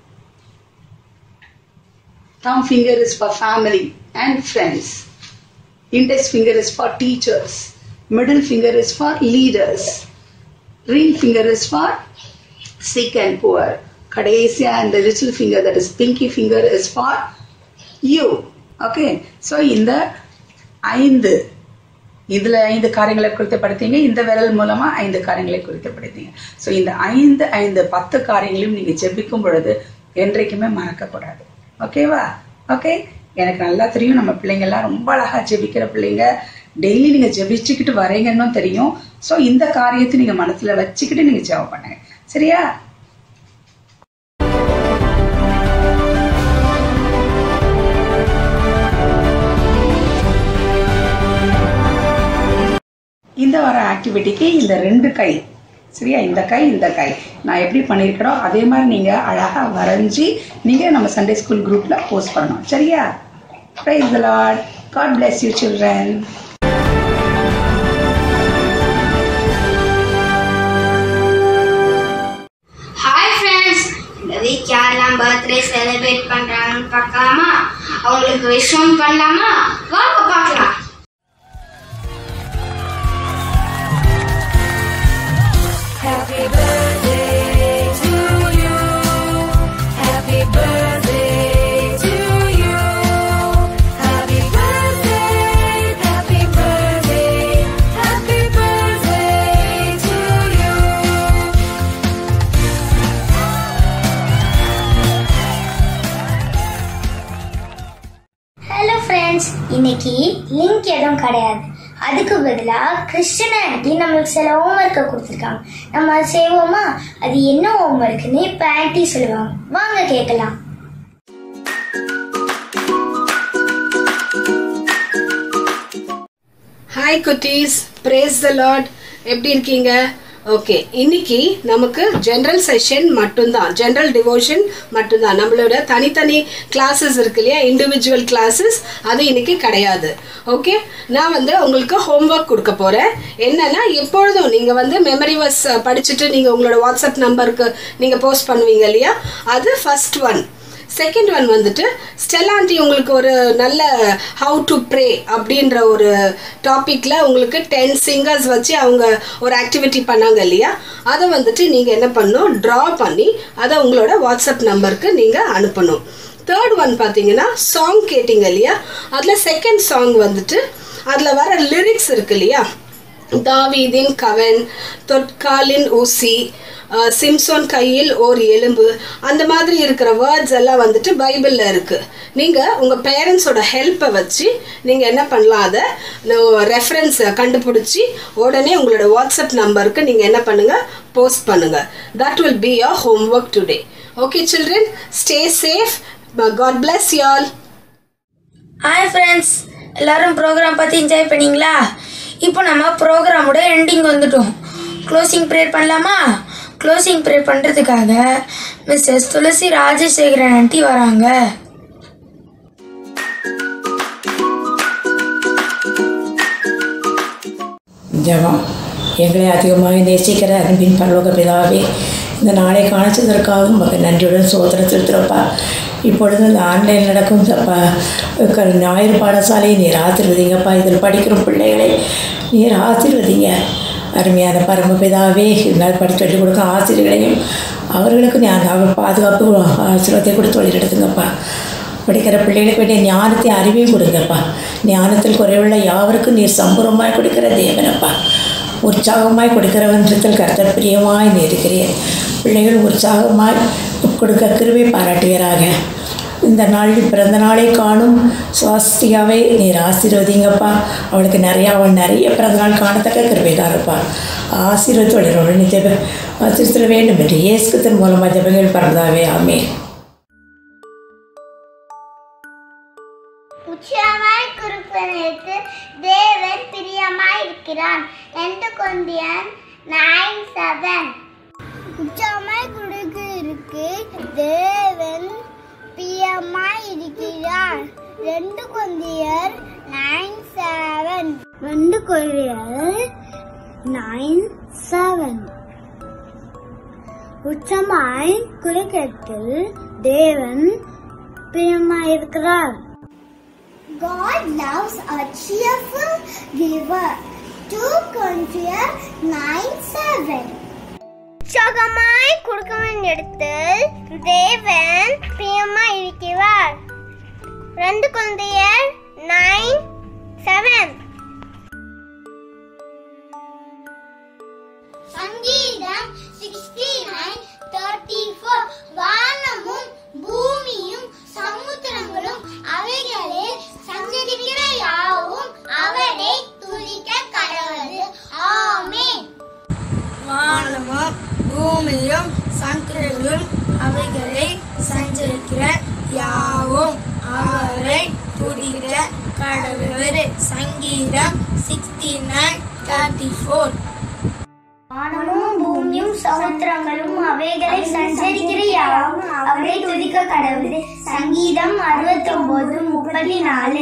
thumb finger is for family and friends index finger is for teachers middle finger is for leaders ring finger is for sick and poor கடைசியா இந்த little finger that is pinky finger is for you okay so இந்த ஐந்து இதுல ஐந்து காரியங்களை குறித்தப்படுத்தீங்க இந்த விரல் மூலமா ஐந்து காரியங்களை குறித்தப்படுத்தீங்க ஸோ இந்த ஐந்து ஐந்து பத்து காரியங்களையும் நீங்க ஜெபிக்கும் பொழுது என்றைக்குமே மறக்கக்கூடாது ஓகேவா ஓகே எனக்கு நல்லா தெரியும் நம்ம பிள்ளைங்க எல்லாம் ரொம்ப அழகா ஜெபிக்கிற பிள்ளைங்க டெய்லி நீங்க ஜெபிச்சுக்கிட்டு வரீங்கன்னு தெரியும் ஸோ இந்த காரியத்தை நீங்க மனசுல வச்சுக்கிட்டு நீங்க ஜெபம் பண்ணுங்க சரியா இந்த வர ஆக்டிவிட்டிக்கு இந்த ரெண்டு கை சரியா இந்த கை இந்த கை நான் எப்படி பண்ணியிருக்கிறோ அதே மாதிரி நீங்க அழகா வரைஞ்சி நீங்க நம்ம சண்டே ஸ்கூல் குரூப்ல போஸ்ட் பண்ணணும் சரியா Praise the Lord. God bless you, children. Hi friends இந்த வீக் யாரெல்லாம் பர்த்டே செலிப்ரேட் பண்றாங்கன்னு பார்க்கலாமா அவங்களுக்கு விஷயம் பண்ணலாமா வாங்க பார்க்கலாம் Happy birthday to you. Happy birthday to you. Happy birthday, happy birthday, happy birthday to you. Hello friends இன்னைக்கு லிங்க் எதுவும் கிடையாது அதுக்கு பதிலாக கிறிஸ்டியானிட்டி நம்மளுக்கு சில ஹோம்ஒர்க்கை கொடுத்துருக்காங்க நம்ம அதை செய்வோமா அது என்ன ஹோம்ஒர்க்குன்னு இப்போ ஆன்ட்டி சொல்லுவாங்க வாங்க கேட்கலாம் ஹாய் குட்டீஸ் பிரேஸ் த லார்ட் எப்படி இருக்கீங்க ஓகே இன்னைக்கு நமக்கு ஜென்ரல் செஷன் மட்டும்தான் ஜென்ரல் டிவோஷன் மட்டும்தான் நம்மளோட தனித்தனி கிளாஸஸ் இருக்கு இல்லையா இண்டிவிஜுவல் கிளாஸஸ் அது இன்னைக்கு கிடையாது ஓகே நான் வந்து உங்களுக்கு ஹோம்ஒர்க் கொடுக்க போகிறேன் என்னன்னா எப்பொழுதும் நீங்கள் வந்து மெமரி வர்ஸ் படிச்சுட்டு நீங்கள் உங்களோட வாட்ஸ்அப் நம்பருக்கு நீங்கள் போஸ்ட் பண்ணுவீங்க இல்லையா அது ஃபர்ஸ்ட் ஒன் செகண்ட் ஒன் வந்துட்டு ஸ்டெல்லாண்டி உங்களுக்கு ஒரு நல்ல ஹவு டு ப்ரே அப்படின்ற ஒரு டாப்பிக்கில் உங்களுக்கு டென் சிங்கர்ஸ் வச்சு அவங்க ஒரு ஆக்டிவிட்டி பண்ணாங்க இல்லையா அதை வந்துட்டு நீங்கள் என்ன பண்ணணும் ட்ரா பண்ணி அதை உங்களோட வாட்ஸ்அப் நம்பருக்கு நீங்கள் அனுப்பணும் தேர்ட் ஒன் பார்த்தீங்கன்னா சாங் கேட்டிங்க இல்லையா அதில் செகண்ட் சாங் வந்துட்டு அதில் வர லிரிக்ஸ் இருக்கு இல்லையா தாவீதின் கவன் தொற்காலின் ஊசி அஹ், சிம்சோன் கையில் ஓர் எலும்பு அந்த மாதிரி இருக்கிற வேர்ட்ஸ் எல்லாம் வந்துட்டு பைபிளில் இருக்குது நீங்கள் உங்கள் பேரண்ட்ஸோட ஹெல்ப்பை வச்சு நீங்கள் என்ன பண்ணலாம் அதை ரெஃபரன்ஸ் கண்டுபிடிச்சி உடனே உங்களோட வாட்ஸ்அப் நம்பருக்கு நீங்கள் என்ன பண்ணுங்கள் போஸ்ட் பண்ணுங்கள் that will be your homework today okay children stay safe God bless you all hi friends எல்லாரும் ப்ரோக்ராம் பார்த்து என்ஜாய் பண்ணீங்களா இப்போ நம்ம ப்ரோக்ராமோட எண்டிங் வந்துட்டோம் க்ளோசிங் ப்ரேயர் பண்ணலாமா க்ளோசிங் ப்ரேயர் பண்ணுறதுக்காக மிஸ்ஸஸ் துளசி ராஜசேகரன் ஆண்டி வராங்க ஜெபம் எங்களை அதிகமாக நேசிக்கிற அன்பின் பரலோக பிதாவே இந்த நாளை காணிச்சதற்காக உமக்கு நன்றியுடன் சோதனை செலுத்துகிறப்பா இப்பொழுது இந்த ஆன்லைன் நடக்கும் அப்பா க- ஞாயிறு பாடசாலையை நீர் ஆசிர்வதிங்கப்பா இதில் படிக்கிற பிள்ளைகளை நீர் ஆசிர்வதிங்க அருமையான பரமபிதாவே இருந்தால் படித்து சொல்லிக் கொடுக்க ஆசிரியர்களையும் அவர்களுக்கு ஞான அவர் பாதுகாப்பு ஆசீர்வாதத்தை கொடுத்து வழிநடத்துங்கப்பா படிக்கிற பிள்ளைகளுக்கு வேண்டிய ஞானத்தை அறிவையும் கொடுங்கப்பா ஞானத்தில் குறைவுள்ள யாவருக்கும் நீர் சம்பூரமாய் கொடுக்கிற தேவனப்பா உற்சாகமாய் கொடுக்கிறவன்றத்தில் கர்த்தர் பிரியமாய் நீ இருக்கிறீர் பிள்ளைகள் உற்சாகமாய் கொடுக்க கிருபை பாராட்டுவீராக இந்த நாளில் பிறந்த நாளை காணும் சுவாஸ்திகாவை நீர் ஆசீர்வதிங்கப்பா அவளுக்கு நிறையா அவள் நிறைய பிறந்த நாள் காணத்தக்க கிருபைதாரப்பா ஆசீர்வத்தோடு நிஜ ஆசீர்வதிட வேண்டும் என்று இயேசுக்கத்தின் மூலமாக ஜபங்கள் பறந்தாவே ஆமே உச்சமாய் குறிப்பினருக்கு தேவன் பிரியமாய் இருக்கிறான் ரெண்டு கொந்தியன் நைன் செவன் உச்சமாய் கொடுக்கிறதுக்கு தேவன் பிரியமாய் இருக்கிறான் ரெண்டு கொந்தியர் நைன் செவன் ரெண்டு கொந்தியர் நைன் செவன் உச்சமாய் குறுக்கத்தில் தேவன் பிரியமாய் இருக்கிறார் God loves a cheerful giver. 2 Corinthians 9 7 உற்சாகமாய் கொடுக்கவன் இடத்தில் தேவன் பிரியமாய் இருக்கிறார் ரெண்டு குழந்தையர் நைன் செவன் சங்கீதம் சிக்ஸ்டி நைன் தேர்ட்டி ஃபோர் வானமும் பூமியும் சமுத்திரங்களும் அவைகளே சஞ்சரிக்கிற யாவும் அவனை துதிக்க கடவுள் ஆமென் வானமும் பூமியும் சந்திரர்களும் அவைகளை சஞ்சரிக்கிற யாவும் அவரை துதிக்க கடவுள் சங்கீதம் சிக்ஸ்டி நைன் தேர்ட்டி ஃபோர் வானமும் பூமியும் சமுத்திர சமுத்திரங்களும் அவைகளை சஞ்சரிக்கிற யாவும் அவரை துதிக்க கடவுது சங்கீதம் அறுபத்தி ஒன்பது முப்பத்தி நாலு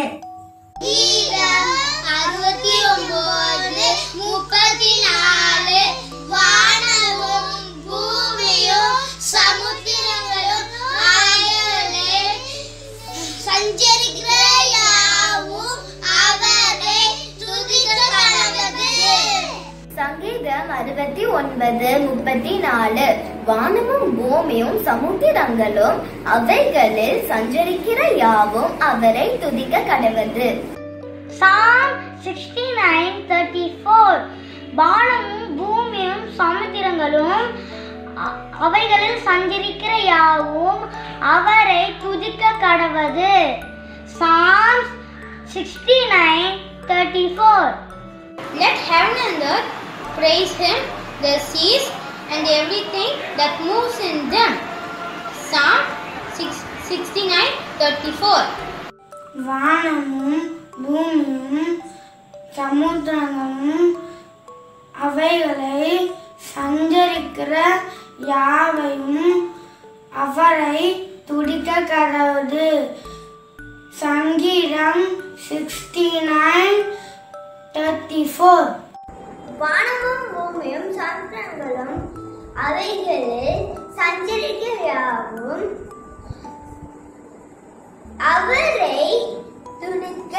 அறுபத்தி ஒன்பது முப்பத்தி நாலு வானமும் பூமியும் சமுத்திரங்களும் ஆகியவர்களே சஞ்சரிக்கிற யாவும் அவரை துதிக்க கடவுது சங்கீதம் அறுபத்தி ஒன்பது முப்பத்தி நாலு வானமும் பூமியும் சமுத்திரங்களும் அவைகளில் சஞ்சரிக்கிற யாவும் அவரை துதிக்க கடவுது psalm sixty nine thirty four வானமும் பூமியும் சமுத்திரங்களும் அ- அவைகளில் சஞ்சரிக்கிற யாவும் அவரை துதிக்க கடவது psalms sixty nine thirty four Let heaven and earth praise him, the seas and everything that moves in them. Psalm 6, 69 34. வானமும் பூமியும் சமுத்திரங்களும் அவைகளை சஞ்சரிக்கிற யாவையும் அவரை துடிக்க கடவுது சங்கீதம் சிக்ஸ்டி நைன் தேர்ட்டி ஃபோர் வானமும் பூமியும் சமுத்திரங்களும் அவைகளில் சஞ்சரிக்கிற யாவும் அவரை துடிக்க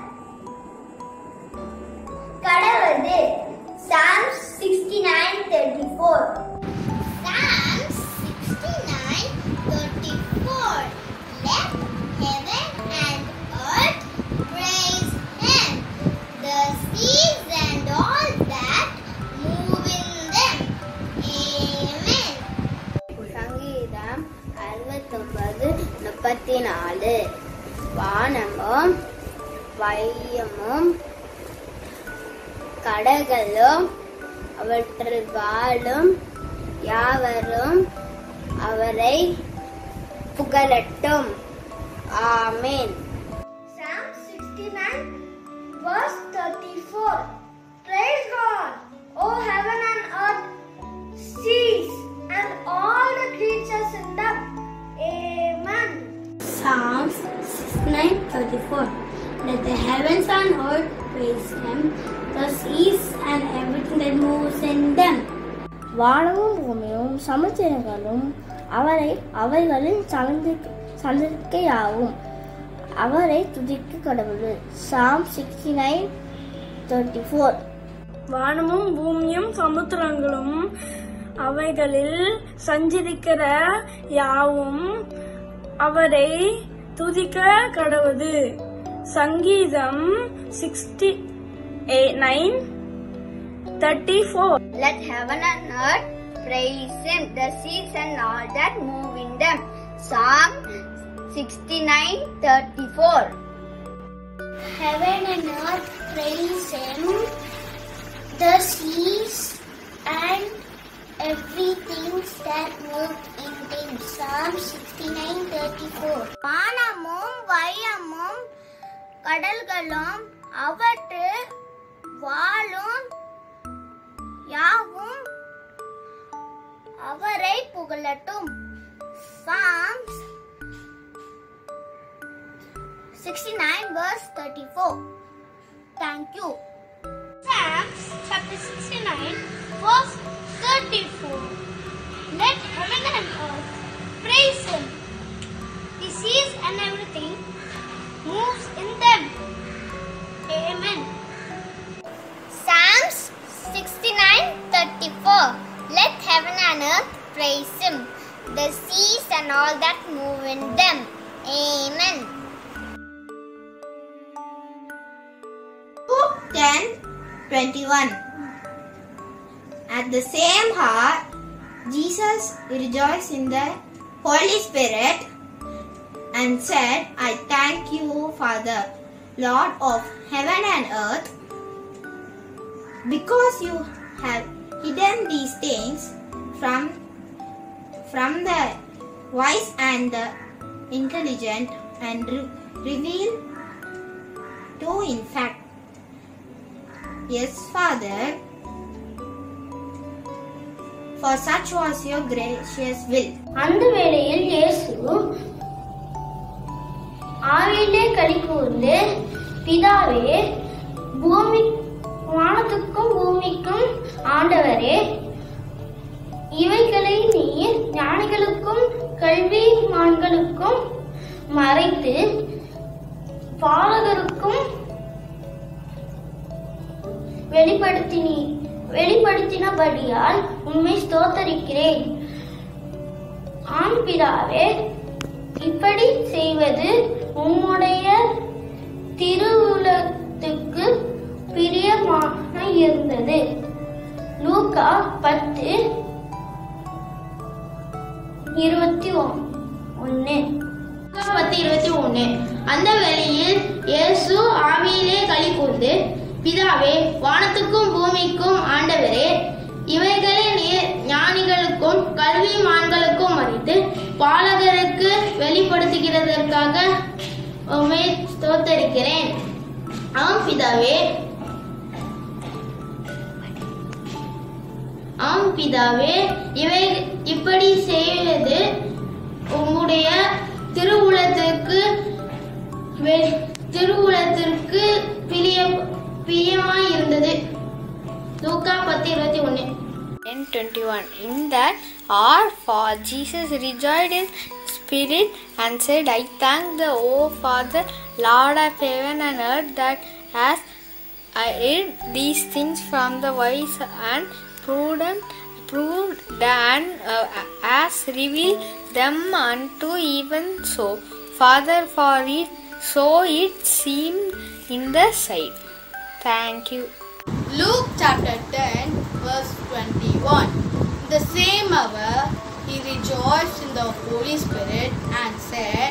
கடவுது psalms sixty nine thirty four Psalms 69 34. Let heaven and earth praise him, the seas and all that move in them. Amen. சங்கீதம் அறுபத்தொன்பது முப்பத்தி நாலு வானமும் வையமும் கடல்களும் அவற்றில் வாழும் யாவரும் அவரை புகழட்டும் ஆமென் Psalm 69 verse 34 Praise God, O heaven and earth, seas and all the creatures in them. Amen. Psalms 69:34 Let the heavens and earth praise him, the seas and everything that moves in them. வானமும் பூமியும் சமுத்திரங்களும் அவரை அவைகளில் சந்திக்கையாகும் அவரை துதிக்க கடவுள் psalm sixty nine thirty four வானமும் பூமியும் சமுத்திரங்களும் அவைகளில் சஞ்சரிக்கிற யாவும் அவரை துதிக்க கடவுது சங்கீதம் sixty nine thirty four Let heaven and earth praise him, the seas and all that move in them. Psalm 69 34. Heaven and earth praise him, the seas and everything that move in them. Psalm 69 34. வானமும் வையமும் கடல்களும் அவற்று வாழும் யாவும் அவரை புகழட்டும் Psalms 69 verse 34 Thank you Psalms chapter 69 verse 34 Let heaven and earth praise him The seas and everything moves in them Amen Psalms 69:34 Let heaven and earth praise him the seas and all that move in them Amen Luke 10 21. At the same hour, Jesus rejoiced in the Holy Spirit and said, I thank you, Father, Lord of heaven and earth, because you have hidden these things from, from the wise and the intelligent and re- revealed to in fact Yes, Father. for such was your gracious will. அந்த வேளையில் இயேசு ஆவியிலே களி கூர்ந்து பிதாவே பூமி வானத்துக்கும் பூமிக்கும் ஆண்டவரே இவைகளை நீர் ஞானிகளுக்கும் கல்விமான்களுக்கும் மறைத்து பாலகருக்கும் வெளிப்படுத்தினி வெளிப்படுத்தினபடியால் உண்மை ஸ்தோத்தரிக்கிறேன் ஆம் பிதாவே இப்படி செய்வது உம்முடைய திருவுலத்துக்கு பிரியமாக இருந்தது லூக்கா பத்து இருபத்தி ஒன்னு பத்து இருபத்தி ஒன்று அந்த வேளையில் இயேசு ஆவியிலே களி கூர்ந்து பிதாவே வானத்துக்கும் பூமிக்கும் ஆண்டவரே இவைகளை நீர் ஞானிகளுக்கும் கல்விமான்களுக்கும் மறைத்து பாலகருக்கு வெளிப்படுத்துகிறதற்காக உம்மை ஸ்தோத்தரிக்கிறேன் ஆம் பிதாவே ஆம் பிதாவே இவை இப்படி செய்வது உம்முடைய திருவுளத்திற்கு வெ- திருவுளத்திற்கு பிரிய பிரியமாய் இருந்தது லூக்கா பத்து இருபத்தி ஒன்று and 21 in that our for jesus rejoiced in spirit and said i thank the o father lord of heaven and earth that has i hid these things from the wise and prudent proved and uh, has revealed them unto even so father for it so it seemed in the sight thank you Luke chapter 10, verse 21. The same hour he rejoiced in the Holy Spirit and said,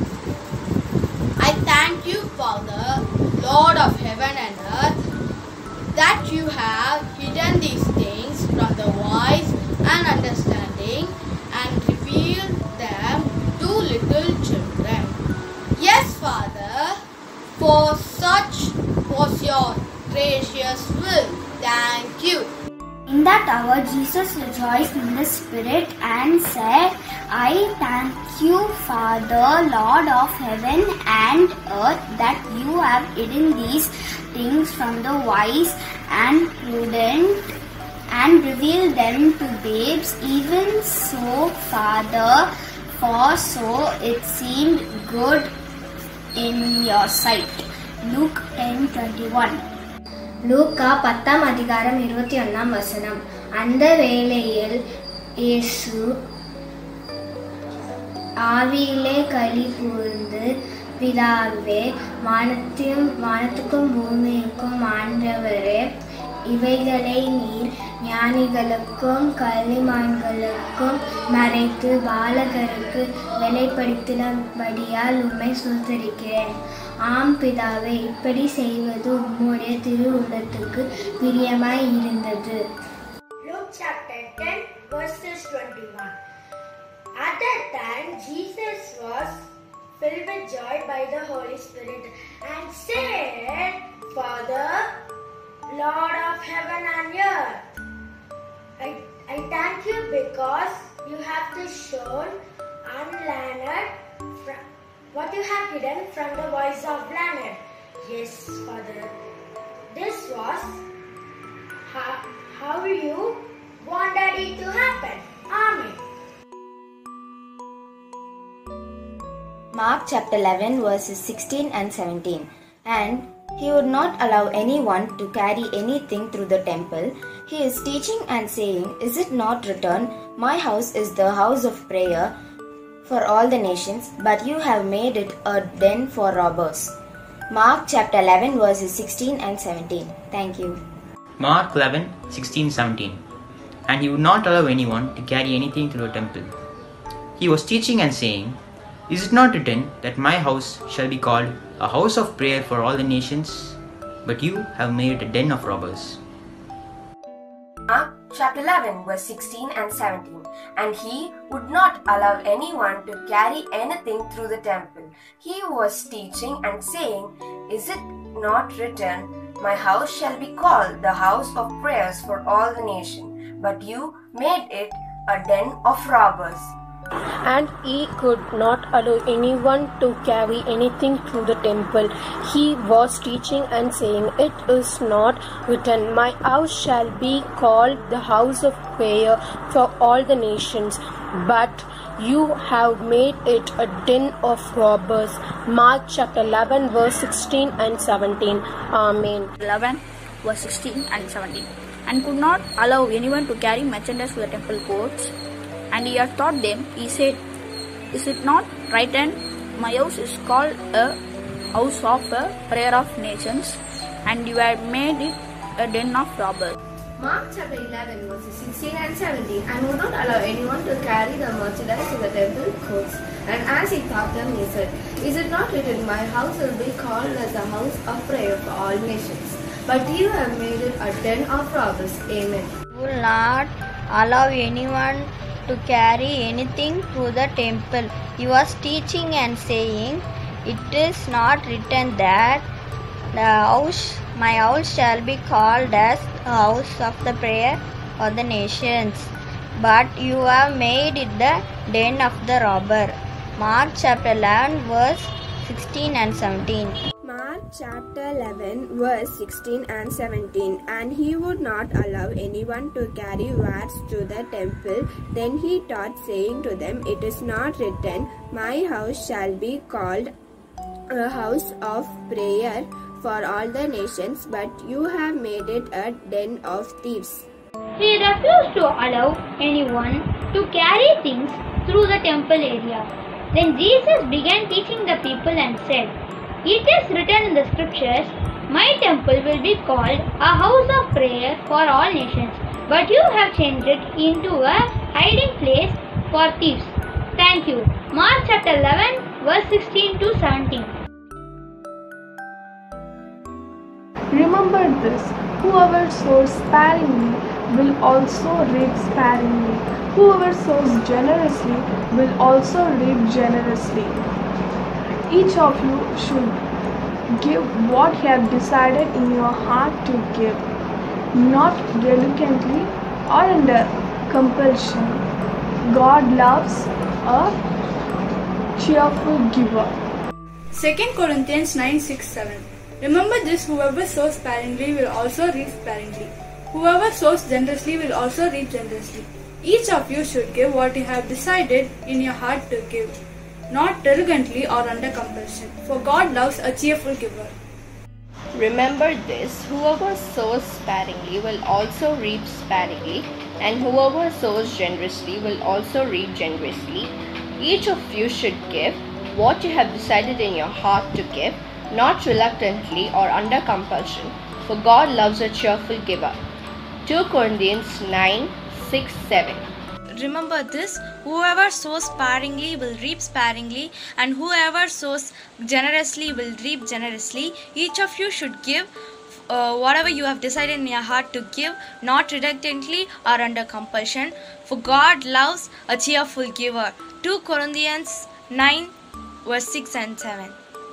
I thank you, Father, Lord of heaven and earth, that you have hidden these things from the wise and understanding and revealed them to little children. Yes, Father, for such was your gracious will. Thank you. In that hour, Jesus rejoiced in the Spirit and said, I thank you, Father, Lord of heaven and earth, that you have hidden these things from the wise and prudent and revealed them to babes. Even so, Father, for so it seemed good in your sight. Luke 10 21. லூக்கா பத்தாம் அதிகாரம் இருபத்தி ஒன்றாம் வசனம் அந்த வேளையில் இயேசு ஆவியிலே களி கூர்ந்து பிதாவே வானத்தையும் வானத்துக்கும் பூமிக்கும் ஆண்டவரே இவைகளை நீர் ஞானிகளுக்கும் கல்விமான்களுக்கும் மறைத்து பாலகருக்கு வெளிப்படுத்தினபடியால் உம்மை சூத்தரிக்கிறேன் ஆம் பிதாவே இப்படி செய்வது உம்முடைய திருவுள்ளத்துக்கு பிரியமாய் இருந்தது Luke chapter 10, verses 21. At that time, Jesus was filled with joy by the Holy Spirit and said, Father, Lord of heaven and earth, I, I thank you because you have this shown unlearned fr- what you have hidden from the voice of learned. Yes, Father. This was how, how you wanted it to happen. Amen. Mark chapter 11, verses 16 and 17. And he would not allow anyone to carry anything through the temple. He is teaching and saying, Is it not written, My house is the house of prayer for all the nations, but you have made it a den for robbers? Mark chapter 11, verses 16 and 17. Thank you. Mark 11, 16, 17. And he would not allow anyone to carry anything through the temple. He was teaching and saying, Is it not written that my house shall be called a house of prayer for all the nations? But you have made it a den of robbers. Mark chapter 11, verse 16 and 17. And he would not allow anyone to carry anything through the temple. He was teaching and saying, Is it not written, My house shall be called the house of prayers for all the nation? but you made it a den of robbers. And he could not allow anyone to carry anything through the temple. He was teaching and saying, It is not written, My house shall be called the house of prayer for all the nations, but you have made it a den of robbers. Mark chapter 11, verse 16 and 17. Amen. 11 verse 16 and 17 and could not allow anyone to carry merchandise to the temple courts and he had taught them he said is it not written my house is called a house of a prayer of nations and you have made it a den of robbers Mark chapter 11 verses 16 and 17 and would not allow anyone to carry the merchandise to the temple courts. And as he taught them, he said, Is it not written, My house will be called as a house of prayer for all nations? But you have made it a den of robbers. Amen. will not allow anyone to carry anything to the temple. He was teaching and saying, It is not written that the house, my house shall be called as a house of the prayer for the nations. But you have made it the den of the robber. Mark chapter 11, verse 16 and 17. Mark chapter 11, verse 16 and 17. And he would not allow anyone to carry wares to the temple. Then he taught, saying to them, It is not written, My house shall be called a house of prayer for all the nations, but you have made it a den of thieves. He refused to allow anyone to carry things through the temple area. Then Jesus began teaching the people and said, It is written in the scriptures, My temple will be called a house of prayer for all nations, but you have changed it into a hiding place for thieves. Thank you. Mark chapter 11, verse 16 to 17. Remember this whoever sows sparingly will also reap sparingly. Whoever sows generously will also reap generously. Each of you should give what you have decided in your heart to give, not reluctantly or under compulsion. God loves a cheerful giver. 2 Corinthians 9 6 7. Remember this whoever sows sparingly will also reap sparingly. Whoever sows generously will also reap generously. Each of you should give what you have decided in your heart to give, not reluctantly or under compulsion, for God loves a cheerful giver. Remember this whoever sows sparingly will also reap sparingly, and whoever sows generously will also reap generously. Each of you should give what you have decided in your heart to give, not reluctantly or under compulsion, for God loves a cheerful giver. 2 Corinthians 9 6 7. Remember this whoever sows sparingly will reap sparingly, and whoever sows generously will reap generously. Each of you should give uh, whatever you have decided in your heart to give, not reluctantly or under compulsion, for God loves a cheerful giver. 2 Corinthians 9, verse 6 and 7.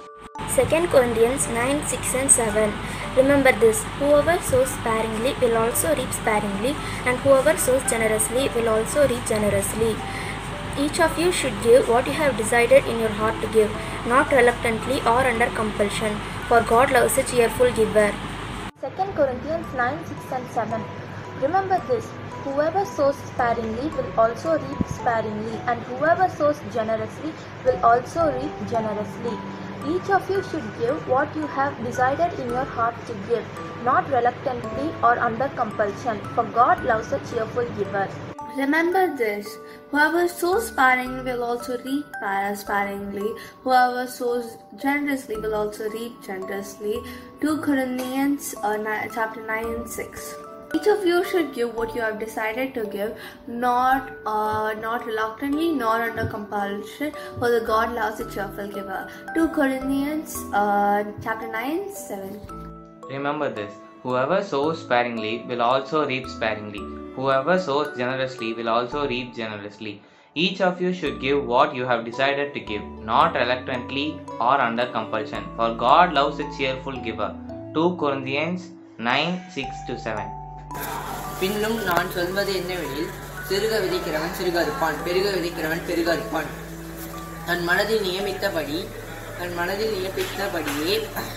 2 Corinthians 9 6 and 7. Remember this whoever sows sparingly will also reap sparingly, and whoever sows generously will also reap generously. Each of you should give what you have decided in your heart to give, not reluctantly or under compulsion, for God loves a cheerful giver. 2 Corinthians 9 6 and 7. Remember this whoever sows sparingly will also reap sparingly, and whoever sows generously will also reap generously. Each of you should give what you have decided in your heart to give, not reluctantly or under compulsion, for God loves a cheerful giver. Remember this whoever sows sparingly will also reap sparingly, whoever sows generously will also reap generously. 2 Corinthians uh, ni- chapter 9 and 6. Each of you should give what you have decided to give, not uh, not reluctantly nor under compulsion, for the God loves a cheerful giver. 2 Corinthians uh, chapter 9 7. Remember this whoever sows sparingly will also reap sparingly. Whoever sows generously will also reap generously. Each of you should give what you have decided to give, not reluctantly or under compulsion, for God loves a cheerful giver. 2 Corinthians 9 6 to 7. பின்னும் நான் சொல்வது என்னவெனில் சிறுக விதைக்கிறவன் சிறுக அறுப்பான் பெருக விதைக்கிறவன் பெருக அறுப்பான் தன் மனதில் நியமித்தபடி தன் மனதில் நியமித்தபடியே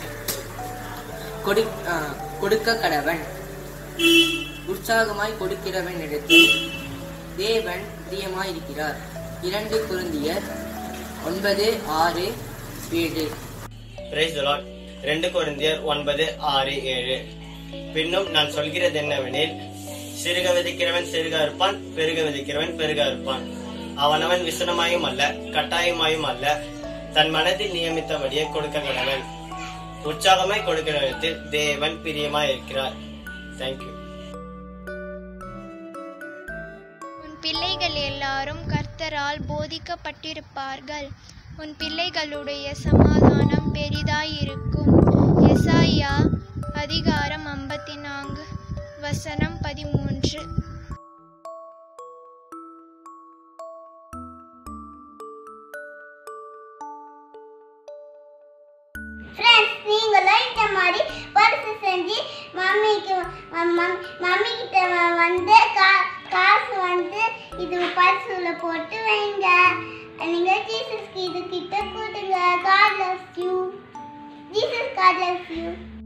கொடு ஆ, கொடுக்க கடவன் உற்சாகமாய் கொடுக்கிறவன் இடத்தில் தேவன் பிரியமாய் இருக்கிறார் இரண்டு குருந்தியர் ஒன்பது ஆறு ஏழு பிரைஸ் the Lord. ரெண்டு கொரிந்தியர் ஒன்பது ஆறு ஏழு பின்னும் நான் சொல்கிறது என்னவெனில் சிறுக விதைக்கிறவன் சிறுக இருப்பான் பெருக விதைக்கிறவன் பெருக இருப்பான் அவனவன் விசனமாயும் அல்ல கட்டாயமாயும் அல்ல தன் மனதில் நியமித்தபடியே கொடுக்க கடவன் உற்சாகமாய் கொடுக்கிற இடத்தில் தேவன் பிரியமாய் இருக்கிறார் தேங்க்யூ உன் பிள்ளைகள் எல்லாரும் கர்த்தரால் போதிக்கப்பட்டிருப்பார்கள் உன் பிள்ளைகளுடைய சமாதானம் பெரிதாயிருக்கும் எசாயா அதிகாரம் ஐம்பத்தி நான்கு வசனம் பதிமூன்று ஃப்ரெண்ட்ஸ் நீங்களும் இந்த மாதிரி பரிசு செஞ்சு மம்மிக்கு மம்மி மம்மி கிட்ட வ- வந்து கா காசு வந்து இது பரிசுல போட்டு வைங்க நீங்க ஜீசஸ்க்கு இது கிட்ட கொடுங்க God loves you Jesus God loves you